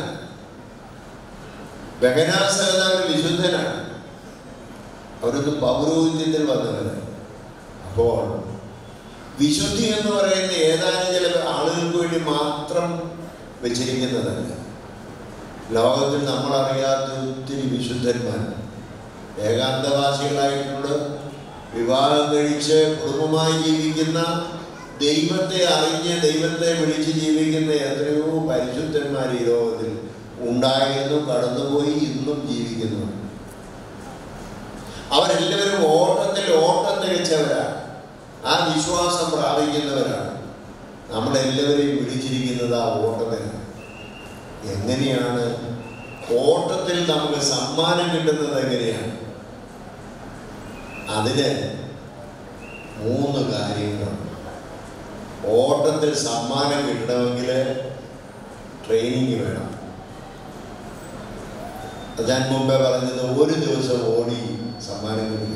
[SPEAKER 3] ബഹനാസഹത ഒരു വിശുദ്ധനാണ് അവരൊന്ന് പൗരോഹിത്യത്തിൽ വന്നവരാണ് അപ്പോൾ വിശുദ്ധി എന്ന് പറയുന്ന ഏതാനും ചില ആളുകൾക്ക് വേണ്ടി മാത്രം വെച്ചിരിക്കുന്നതല്ല ലോകത്തിൽ നമ്മൾ അറിയാത്ത ഒത്തിരി വിശുദ്ധന്മാർ ഏകാന്തവാസികളായിട്ടുണ്ട് വിവാഹം കഴിച്ച് കുടുംബമായി ജീവിക്കുന്ന ദൈവത്തെ അറിഞ്ഞ് ദൈവത്തെ വിളിച്ച് ജീവിക്കുന്ന എത്രയോ പരിശുദ്ധന്മാർ ഈ ലോകത്തിൽ ഉണ്ടായിരുന്നു കടന്നുപോയി ഇന്നും ജീവിക്കുന്നു അവരെല്ലാവരും ഓട്ടത്തിൽ ഓട്ടം തികച്ചവരാണ് ആ വിശ്വാസം പ്രാപിക്കുന്നവരാണ് നമ്മളെല്ലാവരെയും വിളിച്ചിരിക്കുന്നത് ആ ഓട്ടത്തിനാണ് എങ്ങനെയാണ് ഓട്ടത്തിൽ നമുക്ക് സമ്മാനം കിട്ടുന്നത് എങ്ങനെയാണ് അതിന് മൂന്ന് കാര്യങ്ങളുണ്ട് ഓട്ടത്തിൽ സമ്മാനം കിട്ടണമെങ്കിൽ ട്രെയിനിങ് വേണം അത് ഞാൻ മുമ്പേ പറഞ്ഞത് ഒരു ദിവസം ഓടി സമ്മാനം കിട്ടില്ല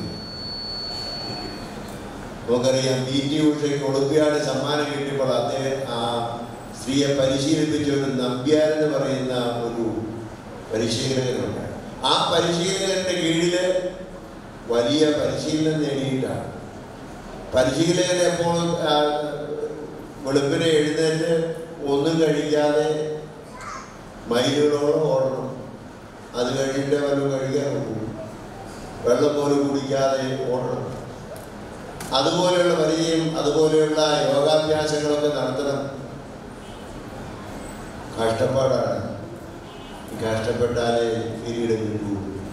[SPEAKER 3] നമുക്കറിയാം പി ടി ഉഷയ്ക്ക് ഒളിമ്പ്യാഡ് സമ്മാനം കിട്ടിയപ്പോൾ അദ്ദേഹം ആ സ്ത്രീയെ പരിശീലിപ്പിച്ച ഒരു നമ്പ്യാരെന്ന് പറയുന്ന ഒരു പരിശീലകനുണ്ട് ആ പരിശീലകന്റെ കീഴില് വലിയ പരിശീലനം നേടിയിട്ടാണ് പരിശീലകൻ എപ്പോഴും ആ, വെളുപ്പിനെ എഴുന്നേറ്റ് ഒന്നും കഴിക്കാതെ മൈലുകളോളം ഓടണം അത് കഴിഞ്ഞിട്ട് വല്ലതും കഴിക്കാൻ പോകും വെള്ളം പോലും കുടിക്കാതെ ഓടണം അതുപോലെയുള്ള പരിചയം അതുപോലെയുള്ള യോഗാഭ്യാസങ്ങളൊക്കെ നടത്തണം കഷ്ടപ്പാടാണ് കഷ്ടപ്പെട്ടാലേ കിരീടം കിട്ടൂ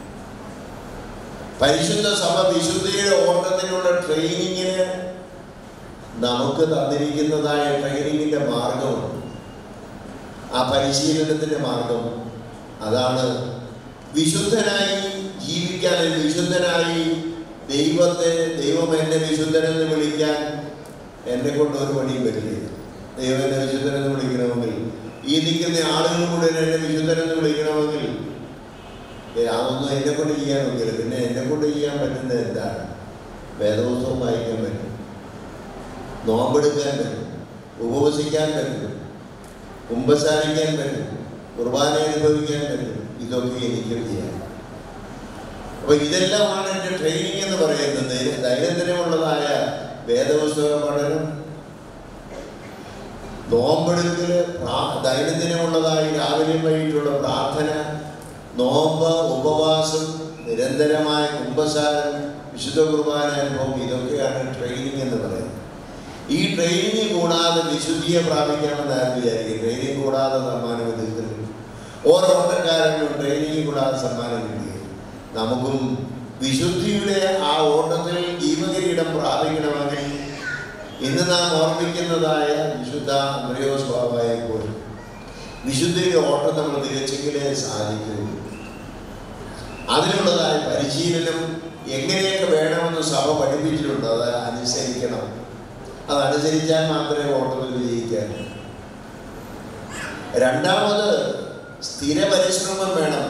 [SPEAKER 3] പരിശുദ്ധ സഭ വിശുദ്ധിയുടെ ഓട്ടത്തിനുള്ള ട്രെയിനിങ്ങിന് നമുക്ക് തന്നിരിക്കുന്നതായ ട്രെയിനിങ്ങിന്റെ മാർഗമുണ്ട് ആ പരിശീലനത്തിന്റെ മാർഗം അതാണ് വിശുദ്ധനായി ജീവിക്കാൻ അല്ലെങ്കിൽ വിശുദ്ധനായി ദൈവത്തെ ദൈവം എന്നെ വിശുദ്ധനെന്ന് വിളിക്കാൻ എന്നെ കൊണ്ട് ഒരു പണിയും പറ്റില്ല ദൈവം എന്നെ വിശുദ്ധനെന്ന് വിളിക്കണമെങ്കിൽ ഈ നിൽക്കുന്ന ആളുകൾ കൂടെ എന്നെ വിശുദ്ധനെന്ന് വിളിക്കണമെങ്കിൽ ഏ, അതൊന്നും എന്നെ കൊണ്ട് ചെയ്യാൻ നോക്കില്ല പിന്നെ എന്നെ കൊണ്ട് ചെയ്യാൻ പറ്റുന്നത് എന്താണ് വേദപുസ്തകം വായിക്കാൻ പറ്റും നോമ്പെടുക്കാൻ പറ്റും ഉപവസിക്കാൻ പറ്റും കുമ്പസാരിക്കാൻ പറ്റും കുർബാന അനുഭവിക്കാൻ പറ്റും ഇതൊക്കെ എനിക്കും ചെയ്യാം അപ്പൊ ഇതെല്ലാമാണ് എൻ്റെ ട്രെയിനിങ് എന്ന് പറയുന്നത് ദൈനംദിനമുള്ളതായ വേദപുസ്തക പഠനം നോമ്പെടുക്കല് പ്രാ- ദൈനംദിനമുള്ളതായി രാവിലെയും വൈകിട്ടുള്ള പ്രാർത്ഥന നോമ്പ് ഉപവാസം നിരന്തരമായ കുംഭസാരം വിശുദ്ധ കുർബാന അനുഭവം ഇതൊക്കെയാണ് ട്രെയിനിങ് എന്ന് പറയുന്നത് ഈ ട്രെയിനിങ് കൂടാതെ വിശുദ്ധിയെ പ്രാപിക്കാമെന്ന് ആരും വിചാരിക്കും ട്രെയിനിങ് കൂടാതെ സമ്മാനം കിട്ടുന്നില്ല ഓരോ ഓട്ടക്കാരനും ട്രെയിനിങ് കൂടാതെ സമ്മാനം കിട്ടുകയും നമുക്കും വിശുദ്ധിയുടെ ആ ഓട്ടത്തിൽ ജീവകിരീടം പ്രാപിക്കണമെങ്കിൽ ഇന്ന് നാം ഓർമ്മിക്കുന്നതായ വിശുദ്ധ അന്ത്രയോസ് ബാബായെ പോലും വിശുദ്ധിയുടെ ഓട്ടം നമ്മൾ തികച്ചെങ്കിലേ സാധിക്കൂ അതിനുള്ളതായ പരിശീലനം എങ്ങനെയൊക്കെ വേണമെന്ന് സഭ പഠിപ്പിച്ചിട്ടുണ്ട് അത് അനുസരിക്കണം അതനുസരിച്ചാൽ മാത്രമേ ഓട്ടത്തിൽ വിജയിക്കാൻ രണ്ടാമത് സ്ഥിര പരിശ്രമം വേണം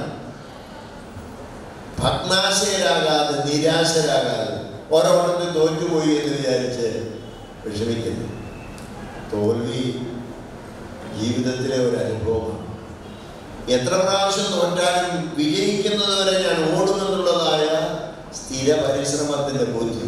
[SPEAKER 3] ഭഗ്നാശയരാകാതെ നിരാശരാകാതെ ഒരോട്ടത്തിൽ തോറ്റുപോയി എന്ന് വിചാരിച്ച് വിഷമിക്കുന്നു തോൽവി ജീവിതത്തിലെ ഒരു അനുഭവമാണ് എത്ര പ്രാവശ്യം തോറ്റാലും വിജയിക്കുന്നത് വരെ ഞാൻ ഓടുമെന്നുള്ളതായ സ്ഥിര പരിശ്രമത്തിന്റെ ബോധ്യം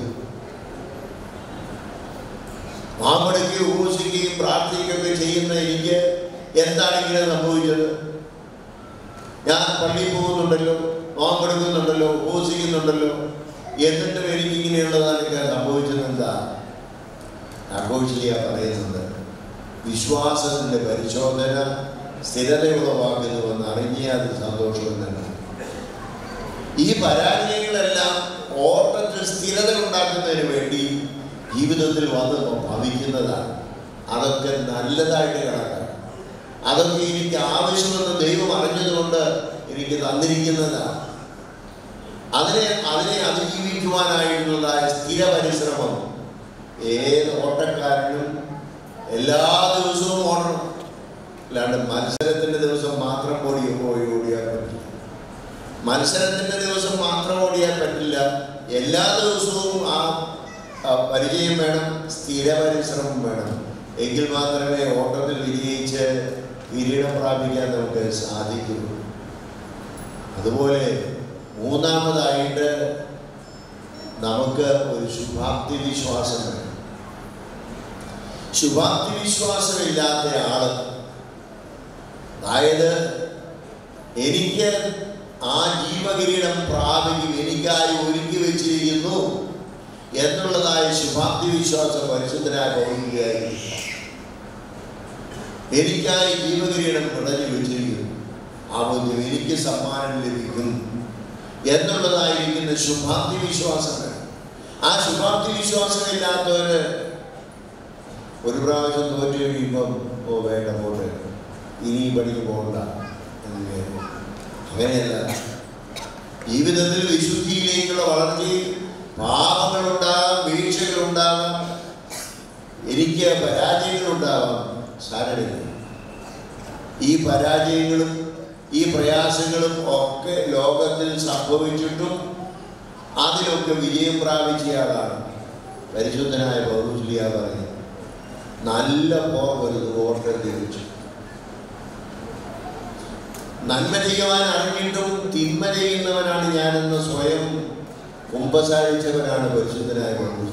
[SPEAKER 3] മാമടക്കുകയും ഉപസിക്കുകയും പ്രാർത്ഥിക്കുകയൊക്കെ ചെയ്യുന്ന എനിക്ക് എന്താണ് ഇങ്ങനെ സംഭവിച്ചത് ഞാൻ പള്ളിയിൽ പോകുന്നുണ്ടല്ലോ നോമ്പെടുക്കുന്നുണ്ടല്ലോ ഉപസിക്കുന്നുണ്ടല്ലോ എന്നിട്ടും എനിക്ക് ഇങ്ങനെയുള്ളതൊക്കെ സംഭവിച്ചത് എന്താ ആഘോഷിക്കുക പറയുന്നത് വിശ്വാസത്തിന്റെ പരിശോധന സ്ഥിരതയുളവാക്കുന്നുവെന്ന് അറിഞ്ഞാൽ അത് സന്തോഷം തന്നെ ഈ പരാജയങ്ങളെല്ലാം ഓട്ടത്തിൽ സ്ഥിരത ഉണ്ടാക്കുന്നതിന് വേണ്ടി ജീവിതത്തിൽ വന്ന് ഭവിക്കുന്നതാണ് അതൊക്കെ നല്ലതായിട്ട് കണക്കാണ് അതൊക്കെ എനിക്ക് ആവശ്യമെന്ന് ദൈവം അറിഞ്ഞതുകൊണ്ട് എനിക്ക് തന്നിരിക്കുന്നതാണ് അതിനെ അതിനെ അതിജീവിക്കുവാനായിട്ടുള്ളതായ സ്ഥിര പരിശ്രമം ഏത് ഓട്ടക്കാരനും എല്ലാ ദിവസവും ഓടണം അല്ലാണ്ട് മത്സരത്തിന്റെ ദിവസം മാത്രം ഓടി പോയി ഓടിയാൽ പറ്റില്ല മത്സരത്തിന്റെ ദിവസം മാത്രം ഓടിയാൽ പറ്റില്ല എല്ലാ ദിവസവും ആ ആ പരിചയം വേണം സ്ഥിര പരിശ്രമം വേണം എങ്കിൽ മാത്രമേ ഓട്ടത്തിൽ വിജയിച്ച് കിരീടം പ്രാപിക്കാൻ നമുക്ക് സാധിക്കുള്ളൂ അതുപോലെ മൂന്നാമതായിട്ട് നമുക്ക് ഒരു ശുഭാപ്തി വിശ്വാസം വേണം ശുഭാപ്തി വിശ്വാസമില്ലാത്ത ആള് അതായത് എനിക്ക് ആ ജീവകിരീടം പ്രാപിക്കും എനിക്കായി ഒരുക്കി വെച്ചിരിക്കുന്നു എന്നുള്ളതായ ശുഭാപ്തി വിശ്വാസം പരിശുദ്ധനായ പൗരികയായി എനിക്കായി ജീവകിരീടം പിടഞ്ഞു വെച്ചിരിക്കുന്നു ആ ബോധ്യം എനിക്ക് സമ്മാനം ലഭിക്കും എന്നുള്ളതായിരിക്കുന്ന ശുഭാപ്തി വിശ്വാസം വേണം. ആ ശുഭാപ്തി വിശ്വാസമില്ലാത്തവര് ഒരു പ്രാവശ്യം തോറ്റു കഴിയുമ്പം ഓ വേണ്ട പോട്ടെ ഇനി ഈ പണിക്ക് പോകണ്ട എന്ന് വിചാരിക്കും. അങ്ങനെയല്ല ജീവിതത്തിൽ വിശുദ്ധിയിലേക്കുള്ള വളർച്ചയിൽ പാപങ്ങളുണ്ടാകാം വീഴ്ചകളുണ്ടാകാം എനിക്ക് പരാജയങ്ങളുണ്ടാവാം സാരമില്ല ഈ പരാജയങ്ങളും ഈ പ്രയാസങ്ങളും ഒക്കെ ലോകത്തിൽ സംഭവിച്ചിട്ടും അതിലൊക്കെ വിജയം പ്രാപിച്ചയാളാണ് പരിശുദ്ധനായ പൗരുസ്ലിയ പറയുന്നത് നല്ല പോർ വരുന്നു ഓട്ടം തിരിച്ചു നന്മ ചെയ്യുവാൻ അറിഞ്ഞിട്ടും തിന്മ ചെയ്യുന്നവനാണ് ഞാനെന്ന് സ്വയം കുമ്പസാരിച്ചവനാണ് പരിശുദ്ധനായ പൗരുസ്ലിയ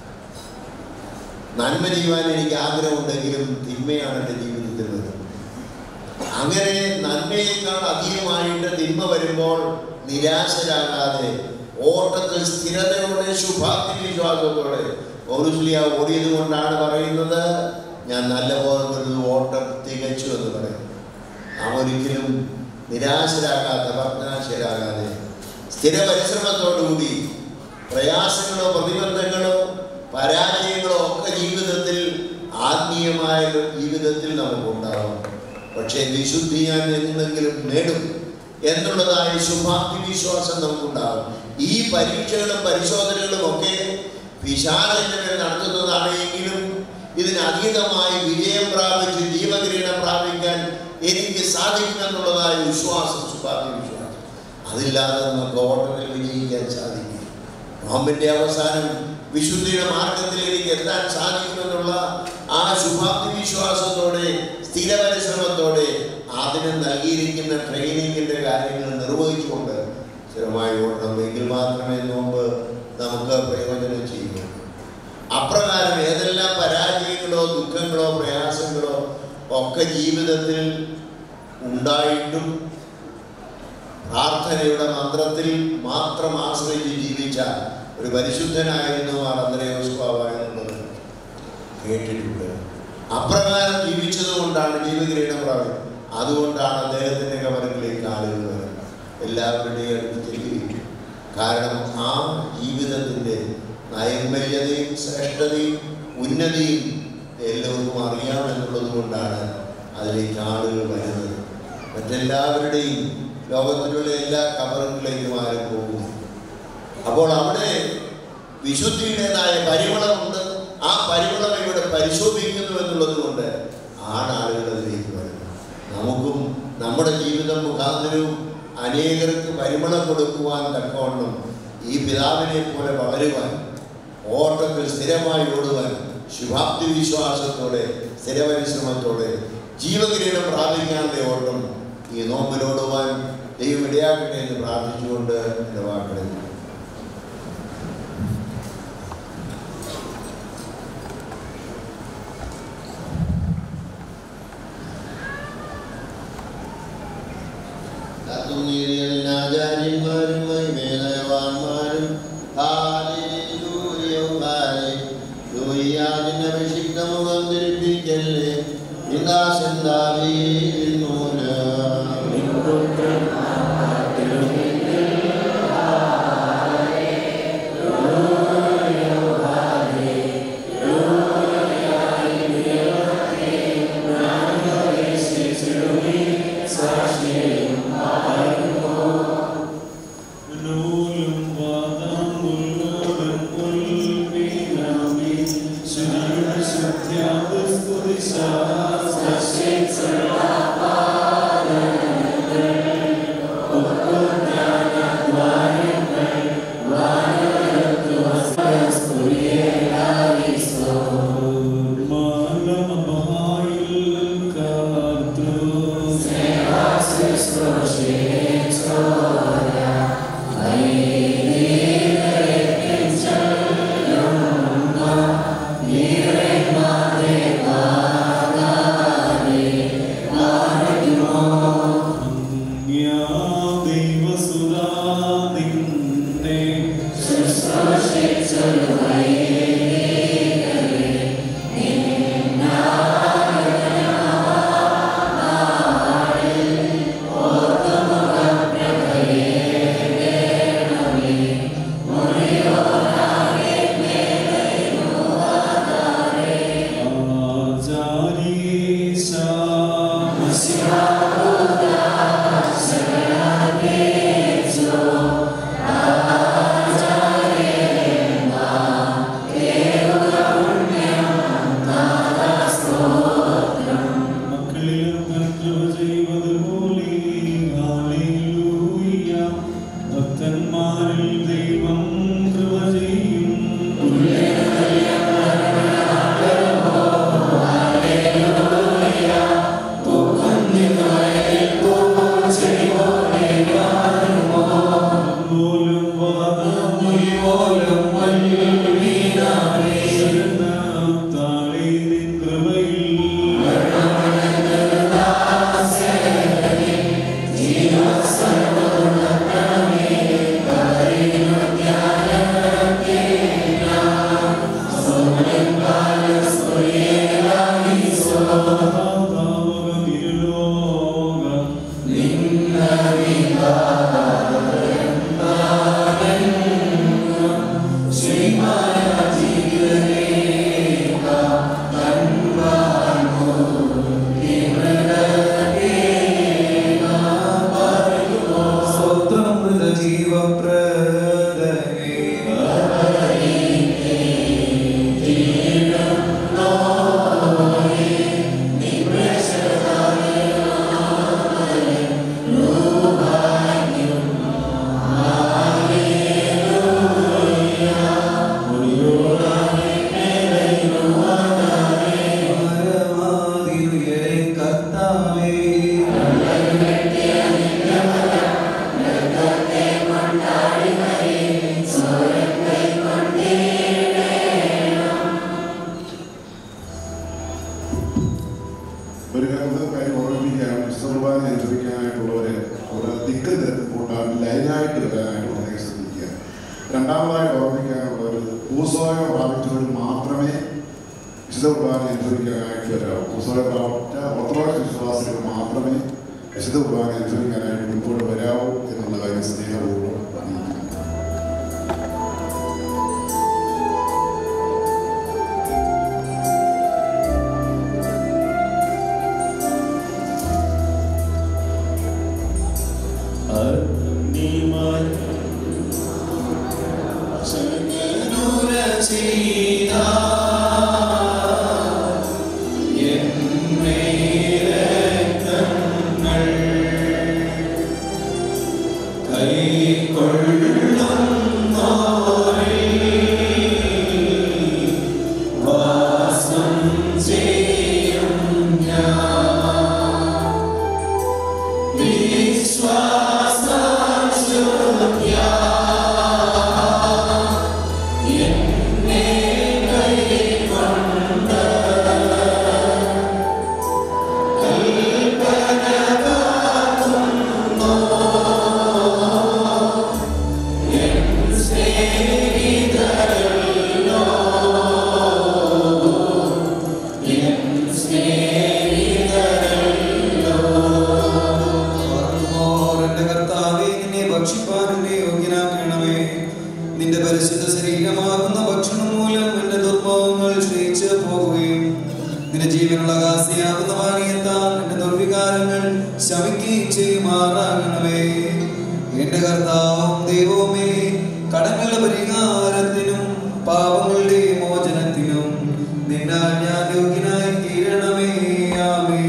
[SPEAKER 3] നന്മ ചെയ്യുവാൻ എനിക്ക് ആഗ്രഹമുണ്ടെങ്കിലും തിന്മയാണ് എൻ്റെ ജീവിതത്തിൽ വരുന്നത് അങ്ങനെ നന്മയേക്കാൾ അധികമായിട്ട് തിന്മ വരുമ്പോൾ നിരാശരാകാതെ ഓട്ടത്തിൽ സ്ഥിരതയോടെ ശുഭാപ്തി വിശ്വാസത്തോടെ പൗരുസ്ലിയ ഓടിയത് കൊണ്ടാണ് പറയുന്നത് ഞാൻ നല്ല പോലെ ഒരു ഓട്ടം തികച്ചു എന്ന് പറയും നാം ഒരിക്കലും നിരാശരാകാത്ത ഭഗ്നാശരാകാതെ സ്ഥിര പരിശ്രമത്തോടുകൂടി പ്രയാസങ്ങളോ പ്രതിബന്ധങ്ങളോ പരാജയങ്ങളോ ഒക്കെ ജീവിതത്തിൽ ആത്മീയമായ ഒരു ജീവിതത്തിൽ നമുക്കുണ്ടാവും പക്ഷേ വിശുദ്ധി ഞാൻ എന്തെങ്കിലും നേടും എന്നുള്ളതായ ശുഭാപ്തി വിശ്വാസം നമുക്കുണ്ടാകും ഈ പരീക്ഷകളും പരിശോധനകളും ഒക്കെ പിശാചിന്റെ മേൽ നടത്തുന്നതാണ് എങ്കിലും ഇതിനതീതമായി വിജയം പ്രാപിച്ച് ജീവകിരീടം പ്രാപിക്കാൻ എനിക്ക് സാധിക്കുമെന്നുള്ളതായ വിശ്വാസം ശുഭാപ്തി വിശ്വാസം അതില്ലാതെ നമുക്ക് ഓട്ടത്തിൽ വിജയിക്കാൻ സാധിക്കും നോമ്പിന്റെ അവസാനം വിശുദ്ധിയുടെ മാർഗത്തിൽ എനിക്ക് എത്താൻ സാധിക്കുമെന്നുള്ള ആ ശുഭാപ്തി വിശ്വാസത്തോടെ സ്ഥിര പരിശ്രമത്തോടെ അതിന് നൽകിയിരിക്കുന്ന ട്രെയിനിങ്ങിന്റെ കാര്യങ്ങൾ നിർവഹിച്ചുകൊണ്ട് സ്ഥിരമായി ഓടണമെങ്കിൽ മാത്രമേ നോമ്പ് നമുക്ക് പ്രയോജനം ചെയ്യൂ അപ്രകാരം ഏതെല്ലാം പരാജയങ്ങളോ ദുഃഖങ്ങളോ പ്രയാസങ്ങളോ ഒക്കെ ജീവിതത്തിൽ ഉണ്ടായിട്ടും പ്രാർത്ഥനയുടെ മന്ത്രത്തിൽ മാത്രം ആശ്രയിച്ച് ജീവിച്ച ഒരു പരിശുദ്ധനായിരുന്നു അന്ത്രയോസ്വാവ എന്നുള്ളത് കേട്ടിട്ടുണ്ട് അപ്രകാരം ജീവിച്ചത് കൊണ്ടാണ് ജീവകിരീടം പ്രാപിച്ചത് അതുകൊണ്ടാണ് അദ്ദേഹത്തിന്റെ കവരങ്ങളിലേക്ക് ആളുകൾ വരുന്നത് എല്ലാവരുടെയും അടുത്ത് ചെല്ലുകയും കാരണം ആ ജീവിതത്തിന്റെ നൈർമല്യതയും ശ്രേഷ്ഠതയും ഉന്നതിയും എല്ലാവർക്കും അറിയാമെന്നുള്ളത് കൊണ്ടാണ് അതിലേക്ക് ആളുകൾ വരുന്നത് മറ്റെല്ലാവരുടെയും ലോകത്തിലുള്ള എല്ലാ കബറുകളിലേക്കും ആരും പോകും അപ്പോൾ അവിടെ വിശുദ്ധിയുടേതായ പരിമളമുണ്ട് ആ പരിമളം ഇവിടെ പരിശോധിക്കുന്നു എന്നുള്ളത് കൊണ്ട് ആണ് ആളുകൾ അതിലേക്ക് വരുന്നത് നമുക്കും നമ്മുടെ ജീവിതം മുഖാന്തരവും അനേകർക്ക് പരിമളം കൊടുക്കുവാൻ തക്കവണ്ണം ഈ പിതാവിനെ പോലെ വളരുവാൻ ഓട്ടത്തിൽ സ്ഥിരമായി ഓടുവാൻ ശുഭാപ്തി വിശ്വാസത്തോടെ സ്ഥിരപരിശ്രമത്തോടെ ജീവകിരീടം പ്രാപിക്കാനുള്ള ഓട്ടം ഈ നോമ്പിലോടുവാൻ ദൈവം ഇടയാക്കട്ടെ എന്ന് പ്രാർത്ഥിച്ചുകൊണ്ട് എൻ്റെ വാക്കുകളിൽ ആചാര്യന്മാരും മേലവാന്മാരും അഭിഷിക്തമുഖം തിരിപ്പിക്കല്ലേ വിദാസൻ ദാവീദിൻ മൂലം
[SPEAKER 1] നൂലും വാദം ഉള്ളോടും ഉൾവീണാമി ശ്രീയുടെ സത്യാപസ്തുതി മാനമഹായിൽ കാത്തു ദൈവസുരാ നിന്നെ ആചാരീശ സ്വത്രമൃത ജീവപ്രദനേ പരമാതിരുയരെ കർത്താവേ
[SPEAKER 6] ഒരു കാര്യം ഓർമ്മിപ്പിക്കാൻ വിശ്വകുർബാന അനുഭവിക്കാനായിട്ടുള്ളവരെ അവിടെ ദിക്ക് കൂട്ടാൻ ലൈനായിട്ട് വരാനായിട്ട് വളരെ ശ്രദ്ധിക്കുക രണ്ടാമതായി ഓർമ്മിക്കാനുള്ളവർ ഭൂസ്വായം പ്രാപിച്ചവർ മാത്രമേ വിശുദ്ധ കുർബാന അനുഭവിക്കാനായിട്ട് വരാവൂ ഭൂസ്വായം പ്രാപിച്ച ഓർത്തഡോക്സ് വിശ്വാസികൾ മാത്രമേ വിശുദ്ധ കുർബാന അനുഭവിക്കാനായിട്ട് മുൻപോട്ട് വരാവൂ എന്നുള്ള കാര്യം സ്നേഹപൂർവ്വം അറിയിക്കുന്നു
[SPEAKER 1] എന്റെ കർത്താവേ നിന്നെ ഭക്ഷിപ്പാൻ എന്നെ യോഗ്യനാക്കണമേ നിന്റെ പരിശുദ്ധ ശരീരമാകുന്ന ഭക്ഷണം മൂലം എന്റെ ദുർഭവങ്ങൾ ക്ഷയിച്ച് പോകുകയും നിന്റെ ജീവനുള്ള കാസിയാകുന്ന പാനീയത്താൽ എന്റെ ദുർവികാരങ്ങൾ ശമിക്കുകയും ചെയ്യുമാറാകണമേ എന്റെ കർത്താവും ദൈവവുമേ കടങ്ങളുടെ പരിഹാരത്തിനും പാപങ്ങളുടെ മോചനത്തിനും നിന്നാൽ ഞാൻ യോഗ്യനായി തീരണമേ ആമേ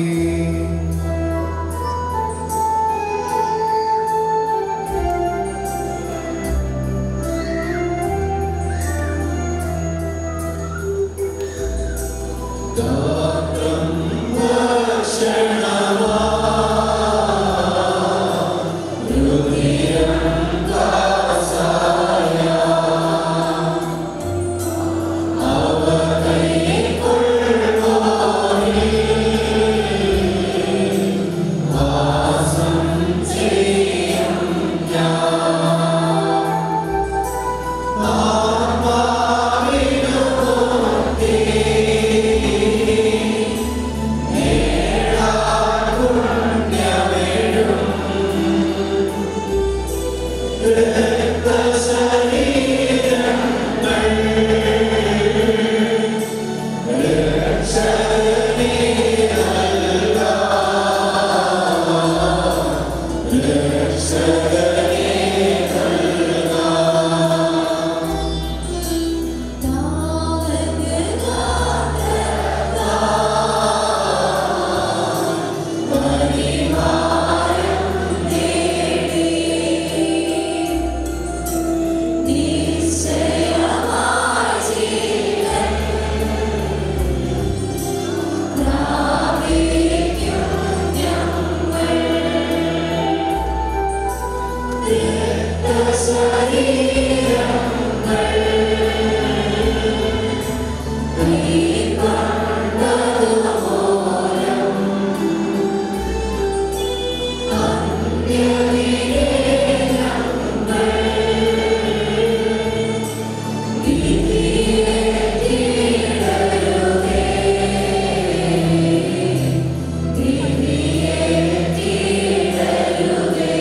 [SPEAKER 4] ും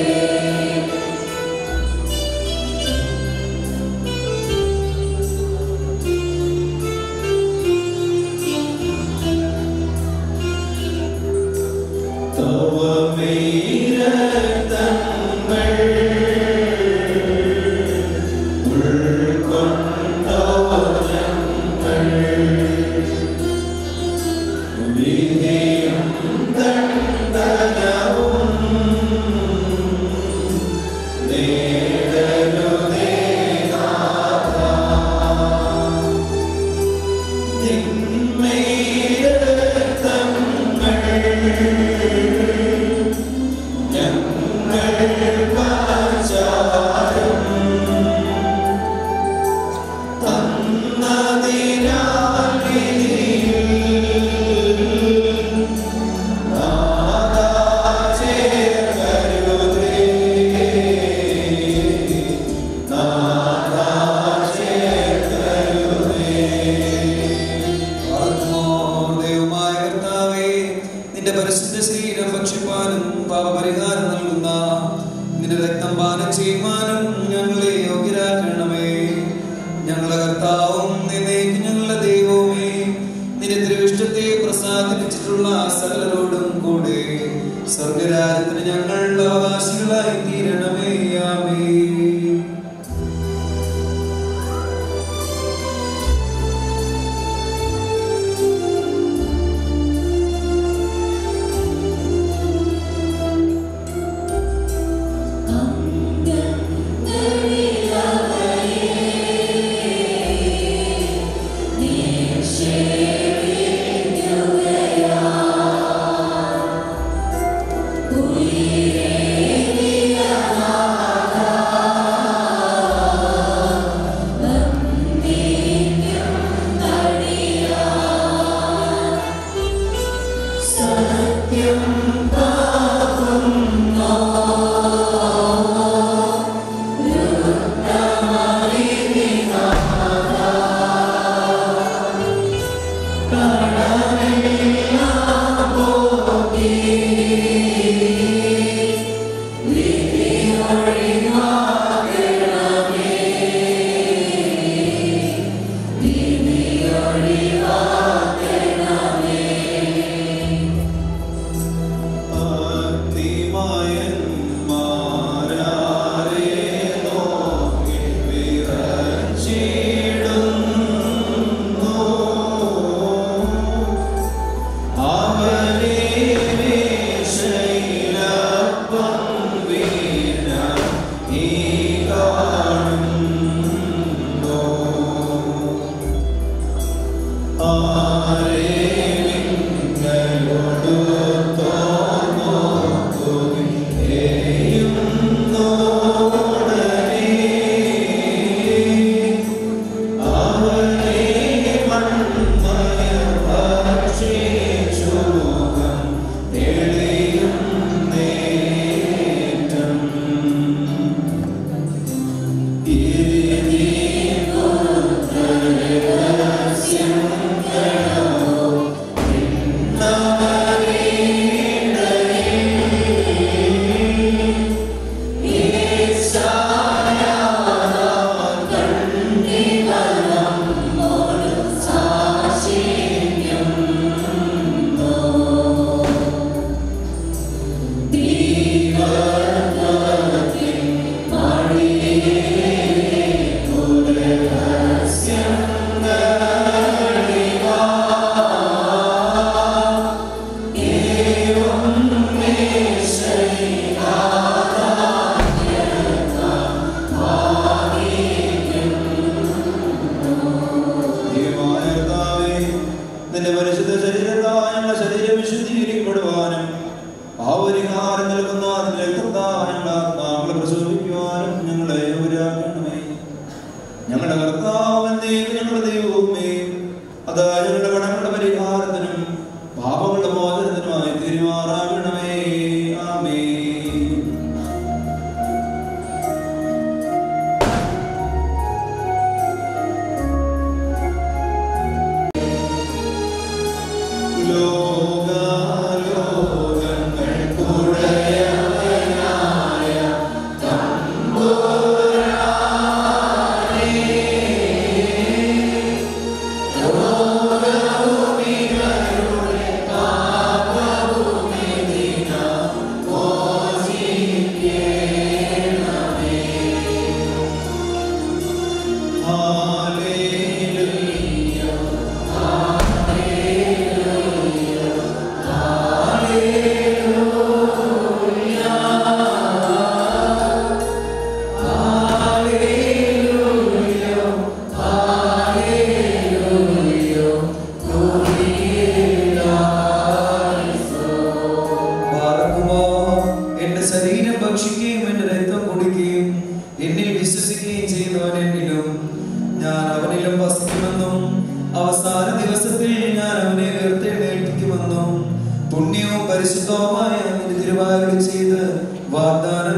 [SPEAKER 1] ദൈവമായ കർത്താവേ നിന്റെ പരിശുദ്ധ ശരീരം ഭക്ഷിപ്പാനും പാപപരിഹാരം നൽകുന്ന നിന്റെ രക്തം പാനം ചെയ്യുവാനും ഞങ്ങളെ യോഗ്യരാക്കണമേ ഞങ്ങളുടെ കർത്താവും നിന്നേക്ക് ഞങ്ങളുടെ ദൈവവുമേ നിന്റെ തിരുവിഷ്ടത്തെ പ്രസാദിപ്പിച്ചിട്ടുള്ള സകലരോടും കൂടെ സ്വർഗരാജ്യത്തിന് ഞങ്ങൾ അവകാശികളായി തീരണമേ ആമേ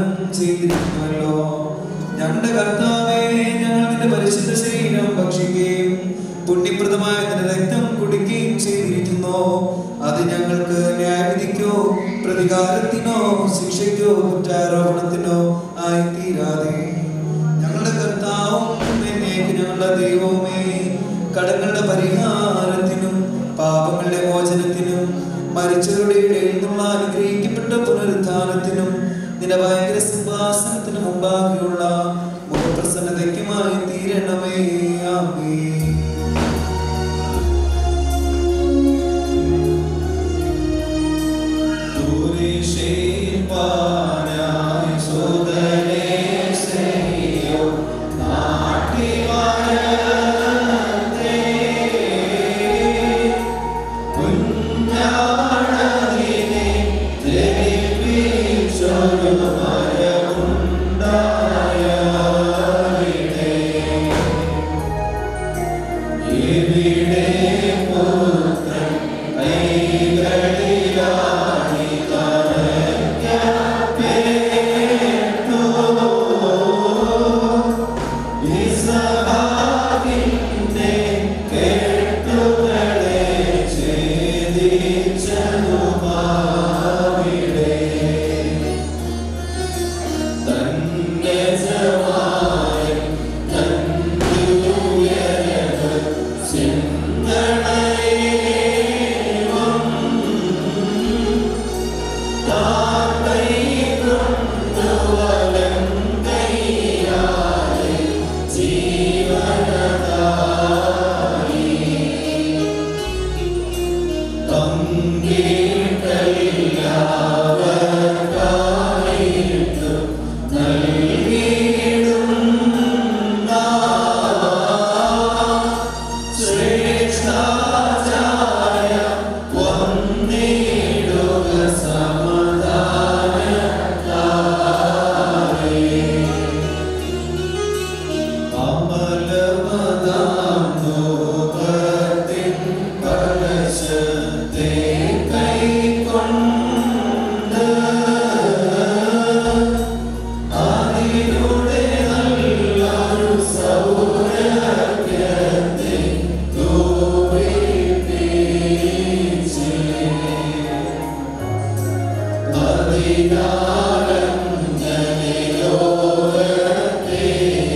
[SPEAKER 2] വാഗ്ദാനം ചെയ്തിരിക്കുമല്ലോ ഞങ്ങളുടെ കർത്താവേ ഞങ്ങൾ നിന്റെ പരിശുദ്ധ ശരീരം ഭക്ഷിക്കുകയും പുണ്യപ്രദമായ നിന്റെ രക്തം കുടിക്കുകയും ചെയ്തിരിക്കുന്നു അത് ഞങ്ങൾക്ക് ന്യായവിധിക്കോ പ്രതികാരത്തിനോ ശിക്ഷയ്ക്കോ കുറ്റാരോപണത്തിനോ ആയി തീരാതെ ഞങ്ങളുടെ കർത്താവും എന്നേക്ക് ഞങ്ങളുടെ ദൈവവുമേ കടങ്ങളുടെ പരിഹാരത്തിനും പാപങ്ങളുടെ മോചനത്തിനും മരിച്ചവരുടെ ഇടയിൽ നിന്നുള്ള അനുഗ്രഹിക്കപ്പെട്ട പുനരുദ്ധാനത്തിനും നിന്റെ ഭയങ്കര സിംഹാസനത്തിന് മുമ്പാകെയുള്ള മുഖപ്രസന്നതയ്ക്കുമായി തീരണമേ ആമേ
[SPEAKER 1] ദൂരിശേൽപ്പാനായി സോദരേ സ്നേഹിയോ നാട്ടിൽ വാഴത്തെ കുഞ്ഞാണതിനെ ധരിപ്പിച്ചൊരു മരമുണ്ടായവിടെ ഇവിടെ പുത്രൻ കൈകളിലാണി ഇസഹാക്കിന്റെ കെട്ടുകളെ ഛേദിച്ചതുമാവിടെ തന്നെ ജമായ തന്നുയരത് ചിന്തണയേവം താക്കൈ കൊണ്ടുവലം കൈയാലെ ജീവനദായി പങ്കിട്ടെല്ലാവർക്കായിട്ടു നൽകിയിടും ശ്രേഷ്ഠാചാര്യ വന്നിടുക അമലമതാം ലോകത്തിൻ കലശത്തെ കൈക്കൊണ്ട് അതിലൂടെ നല്ലൊരു സൗരഭ്യത്തെ തോൽപ്പിച്ച് അതിനാലങ്ങനെ ലോകത്തെ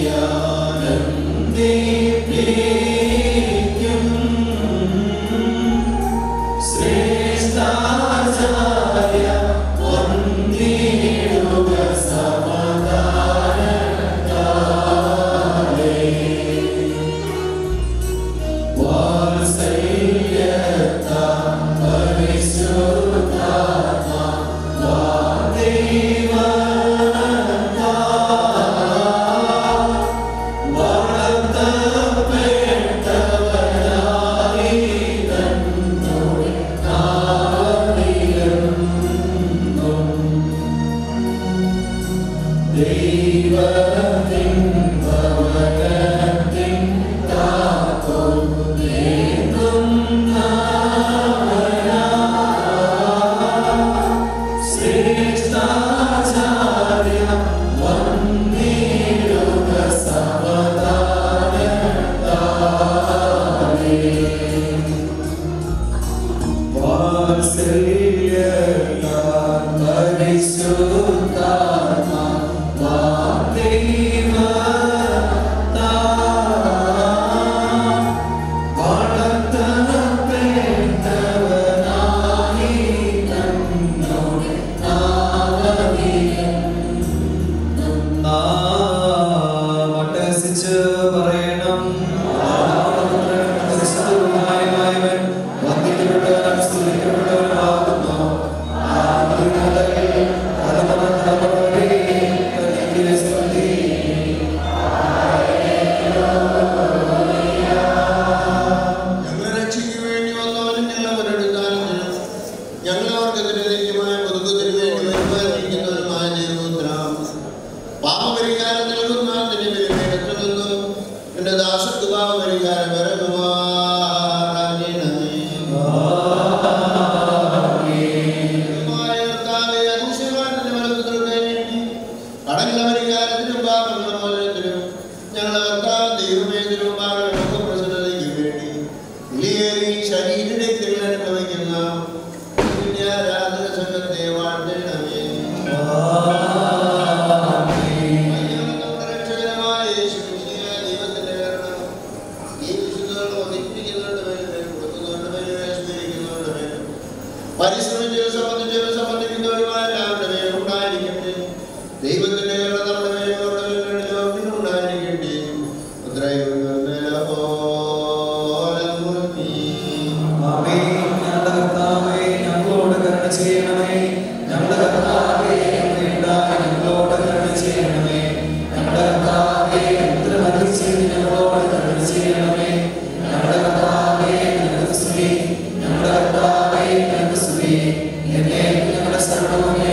[SPEAKER 1] ആനന്ദിപ്പിക്കും ശ്രേഷ്ഠാചാര്യ വന്നിടുക സമാധാനത്താലേ വാത്സല്യത്താ പരിശുദ്ധാത്മാ വാദൈവത്താ വളർത്തപ്പെട്ടവനായി തന്നോട് നാവിലെന്നും ദൈവത്തിൻ ഭവനത്തിൻ താക്കോൽ നേടുന്നവനാ ശ്രേഷ്ഠാചാര്യ വന്നിടുക സമാധാനത്താലേ വാത്സല്യത്താൽ പരിശുദ്ധാത്മാ വാദൈവത്താ വളർത്തപ്പെട്ടവനായി തന്നോട് നാം അട്ടഹസിച്ച് പറയണം പരിശുദ്ധനായവൻ വന്ദിക്കപ്പെട്ടവനും സ്തുതിക്കപ്പെട്ടവനുമാകുന്നു ആദ്യം മുതൽ തലമുറ തലമുറ വരെ തനിക്ക് സ്തുതി
[SPEAKER 3] ഞങ്ങളെ രക്ഷയ്ക്ക് വേണ്ടി വന്നവനും ഞങ്ങളെ മുരടിക്കാനും ഞങ്ങൾ അവർക്കെതിരെ നിത്യമായ പുതുക്കത്തിന് വേണ്ടി വരുമാനിക്കുന്നവരുമായ ദൈവോത്തരം പാപപരിഹാരം നൽകുന്ന നിന്റെ വിലമേടത്തിൽ നിന്നും എന്റെ ദാസർക്ക് പാപപരിഹാരം വരകുമാറാകണമേ. കർത്താവേ, അതിശയമായ നിന്റെ മഹത്വങ്ങൾക്ക് വേണ്ടി കടങ്ങളവരിക്കാരത്തിനും പാപങ്ങളും മോചനത്തിനും ഞങ്ങളെ കർത്താവ് ദൈവമേ തിരുമ്പാകെ നമുക്ക് പ്രസന്നതയ്ക്ക് വേണ്ടി വിലയേറി ശരീരത്തിൽ അനുഭവിക്കുന്ന നിന്റെ ആരാധന സംഘത്തെ വാഴ്ത്തണമേ നമ്മുടെ രക്ഷകരമായ യേശുമിശിഹായ ദൈവത്തിന്റെ കരുണ ഈ വിശുദ്ധകൾ ഒന്നിപ്പിക്കുന്നവരുടെ മേലും കൊടുക്കുന്നവരുടെ മേലും സ്മരിക്കുന്നവരുടെ മേലും പരിശ്രമിച്ച് സംബന്ധിച്ച് സംബന്ധിക്കുന്നവരുമായ എല്ലാവരുടെ മേലും ഉണ്ടായിരിക്കട്ടെ ദൈവത്തിന്റെ കരുണ നമ്മുടെ മേലും അവരുടെ മേലും ലോകത്തിനും ഉണ്ടായിരിക്കട്ടെ ഉദ്രൈവങ്ങൾ മേല പോലെ മുൻപീ.
[SPEAKER 2] ആമേൻ. ഞങ്ങളുടെ കർത്താവേ, ഞങ്ങളോട് കരുണ ചെയ്യണമേ ഞങ്ങളുടെ കർത്താവേ ഞങ്ങളുണ്ടായി ഞങ്ങളോട് കരുണ ചെയ്യണമേ ഞങ്ങളുടെ കർത്താവേ എത്ര മരിച്ചു ഞങ്ങളോട് കരുണ ചെയ്യണമേ ഞങ്ങളുടെ കർത്താവേ ഞങ്ങൾക്ക് സ്തുതി ഞങ്ങളുടെ കർത്താവേ ഞങ്ങൾക്ക് സ്തുതി എന്നെ ഞങ്ങളുടെ സർവമേ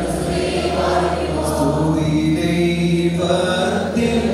[SPEAKER 2] സ്തുതി ദൈവത്തിൻ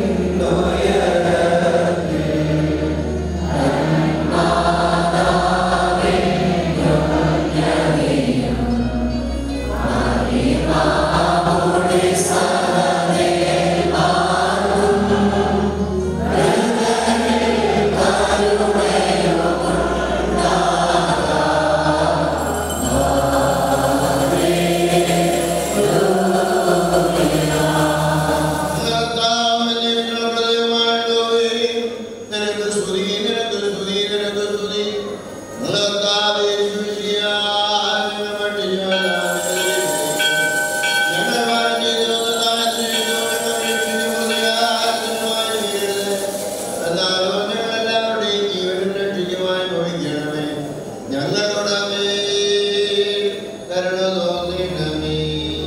[SPEAKER 3] കർത്താവിനെ ഞങ്ങളുടെ ദൈവമായുള്ളവേ, നിനക്ക് സ്തുതി, നിനക്ക് സ്തുതി, നിനക്ക് സ്തുതി. ഞങ്ങളുടെ കർത്താവേ, യേശുമിശിഹായ, ഞങ്ങളെ പഠിപ്പിച്ചവനായ ഞങ്ങളെ വാഴ്ത്തി തിരുവനന്തപുരം സ്നേഹിതോടെ പ്രതിയായി തീരരുത്. എന്നാലോ ഞങ്ങളെല്ലാവരുടെയും ജീവനും രക്ഷിക്കുവാൻ ഭവിക്കണമേ ഞങ്ങളുടെ മേൽ കരുണ തോന്നിയിടമേ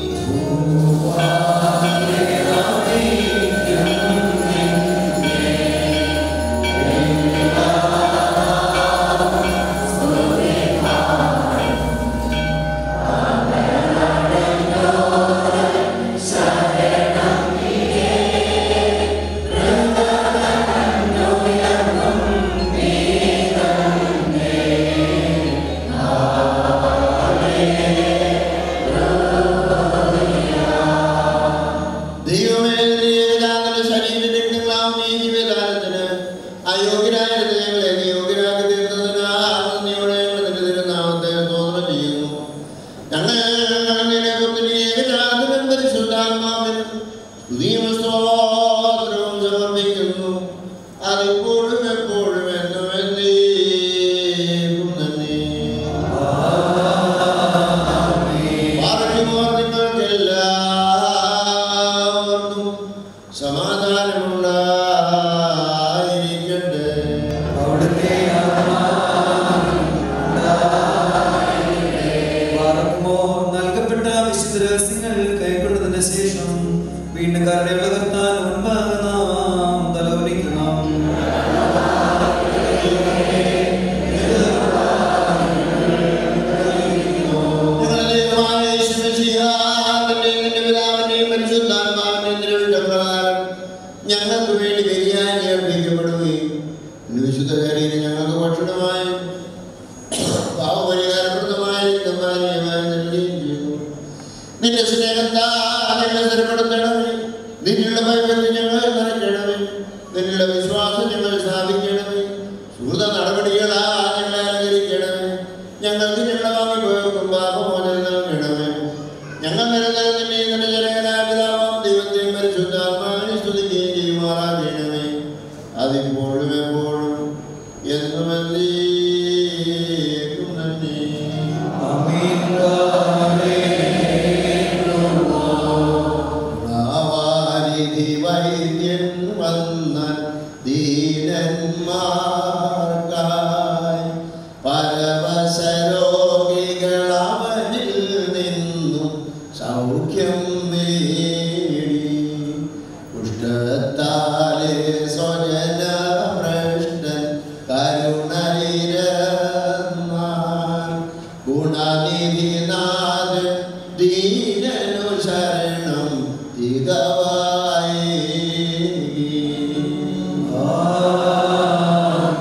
[SPEAKER 3] ദൈവമേ നിന്റെ ഏകാന്തത ശരീരരക്തങ്ങളാം നീ ജീവദാനത്തിന് അയോഗ്യരായ ഹൃദയങ്ങളെ നീ യോഗ്യരാക്കി തീർത്തതിന് ആനന്ദിയോടെ ഞങ്ങൾ നിന്റെ തിരുനാമത്തെ സ്തോത്രം ചെയ്യുന്നു ഞങ്ങൾ നിനക്കും നിന്റെ ഏകജാതനും പരിശുദ്ധാത്മാവിനും സ്തുതിയും സ്തോത്രവും സമർപ്പിക്കുന്നു അതിപ്പോഴും എപ്പോഴും എന്നും എന്നേക്കും തന്നെ പാർക്കുമോർ നിങ്ങൾക്കെല്ലാവർക്കും സമാധാനമുണ്ടായിരിക്കട്ടെ
[SPEAKER 2] അവിടുത്തെ ആത്മാവുണ്ടായിരിക്കട്ടെ. നൽകപ്പെട്ട വിശുദ്ധ രഹസ്യങ്ങൾ കൈക്കൊണ്ടതിന് ശേഷം വീണ്ടും കരുണയുള്ള കർത്താൻ മുൻപാകെ നാം തലവലിക്കണം
[SPEAKER 3] ഞങ്ങളുടെ ദൈവമായ യേശുമിശിഹാവിന്റെയും നിന്റെ പിതാവിന്റെയും പരിശുദ്ധാത്മാവിന്റെയും തിരുവിഷ്ടപ്രകാരം ഞങ്ങൾക്ക് വേണ്ടി ബലിയായി അർപ്പിക്കപ്പെടുകയും നിന്റെ വിശുദ്ധ ശരീരം ഞങ്ങൾക്ക് ഭക്ഷണമായും പാവപരിഹാരപ്രദമായി നിർമ്മാനീയമായി നൽകുകയും ചെയ്തു നിന്റെ സ്നേഹത്താ ഞങ്ങളെ സ്ഥിരപ്പെടുത്തണമേ നിന്നുള്ള ഭയത്തിൽ ഞങ്ങളെ നിറയ്ക്കണമേ നിന്നുള്ള വിശ്വാസം ഞങ്ങൾ സ്ഥാപിക്കണമേ സുഹൃത നടപടികളാ ഞങ്ങളെ അലങ്കരിക്കണമേ ഞങ്ങൾക്ക് ഞങ്ങളെ വാങ്ങിപ്പോയവർക്കും പാപമോചനം നൽകണമേ ഞങ്ങൾ നിരന്തരം നിന്നെ നിന്റെ ജനകനായ പിതാവാം ദൈവത്തെയും പരിശുദ്ധാത്മാവിനെ സ്തുതിക്കുകയും ചെയ്യുമാറാകണമേ അതിപ്പോഴും എപ്പോഴും എന്നും എന്നേക്കും നന്ദി
[SPEAKER 2] ആമേൻ.
[SPEAKER 3] പ്രാവാരിധി വൈദ്യൻ വന്ന ദീനന്മാർക്കായി പരവശരോഗികൾ അവനിൽ നിന്നും സൗഖ്യം നേടി കുഷ്ഠത്താലെ സ്വജന ഭ്രഷ്ടൻ കരുണയിരന്മാൻ ഗുണനിധിനാഥൻ ദീനനു ശരണം തികവായി
[SPEAKER 2] ആമേൻ.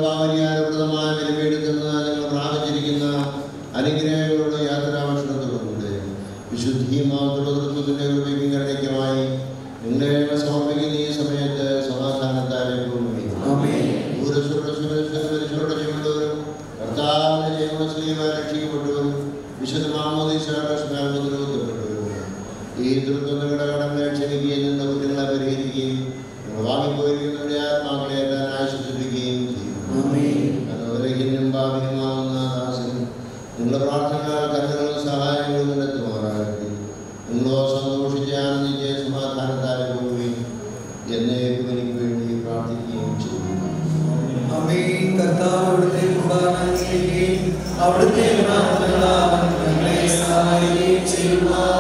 [SPEAKER 3] ഭാവനയാനപ്രദമായ ബലിപീഠത്തിൽ നിങ്ങൾ പ്രാപിച്ചിരിക്കുന്ന അനുഗ്രഹങ്ങളുടെ യാത്രാഭക്ഷണത്തോടുകൂടെ വിശുദ്ധിയുമാത്തുള്ള തൃത്വത്തിന്റെ കൃപയ്ക്കും കരുണയ്ക്കുമായി നിങ്ങളെ സമർപ്പിക്കുന്ന ഈ സമയത്ത് സമാധാനത്താലേക്കും കർത്താവിന്റെ ജൈവശ്രീമായി രക്ഷിക്കപ്പെട്ടവരും വിശുദ്ധ മാമോദീശയുടെ സ്മരണത്തിലൂത്തപ്പെട്ടവരും ഈ തൃത്വം നിങ്ങളുടെ കടങ്ങളെ ക്ഷണിക്കുകയും നിങ്ങളുടെ കുറ്റങ്ങളെ പരിഹരിക്കുകയും നിങ്ങൾ വാങ്ങിപ്പോയിരിക്കുന്നവരുടെ ആത്മാക്കളെ എത്താൻ ആശ്വസിപ്പിക്കുകയും ചെയ്യും അനുഗ്രഹിക്കും ഭാവിയുമാവുന്ന ദാസൻ നിങ്ങളുടെ പ്രാർത്ഥനകളാൽ കരുതലും സഹായങ്ങളും നിന്നെത്തുമാറാകട്ടെ നിങ്ങളോ സന്തോഷിച്ച് ആനന്ദിച്ച് സമാധാനത്താലെ പോവുകയും എന്നേക്കും എനിക്ക് വേണ്ടി പ്രാർത്ഥിക്കുകയും ചെയ്യും
[SPEAKER 2] അമേൻ കർത്താവ് അവിടുത്തെ കുർബാന അംഗീകരിക്കുകയും അവിടുത്തെ പ്രാർത്ഥനകളാൽ ഞങ്ങളെ സഹായിക്കുകയും ചെയ്യുക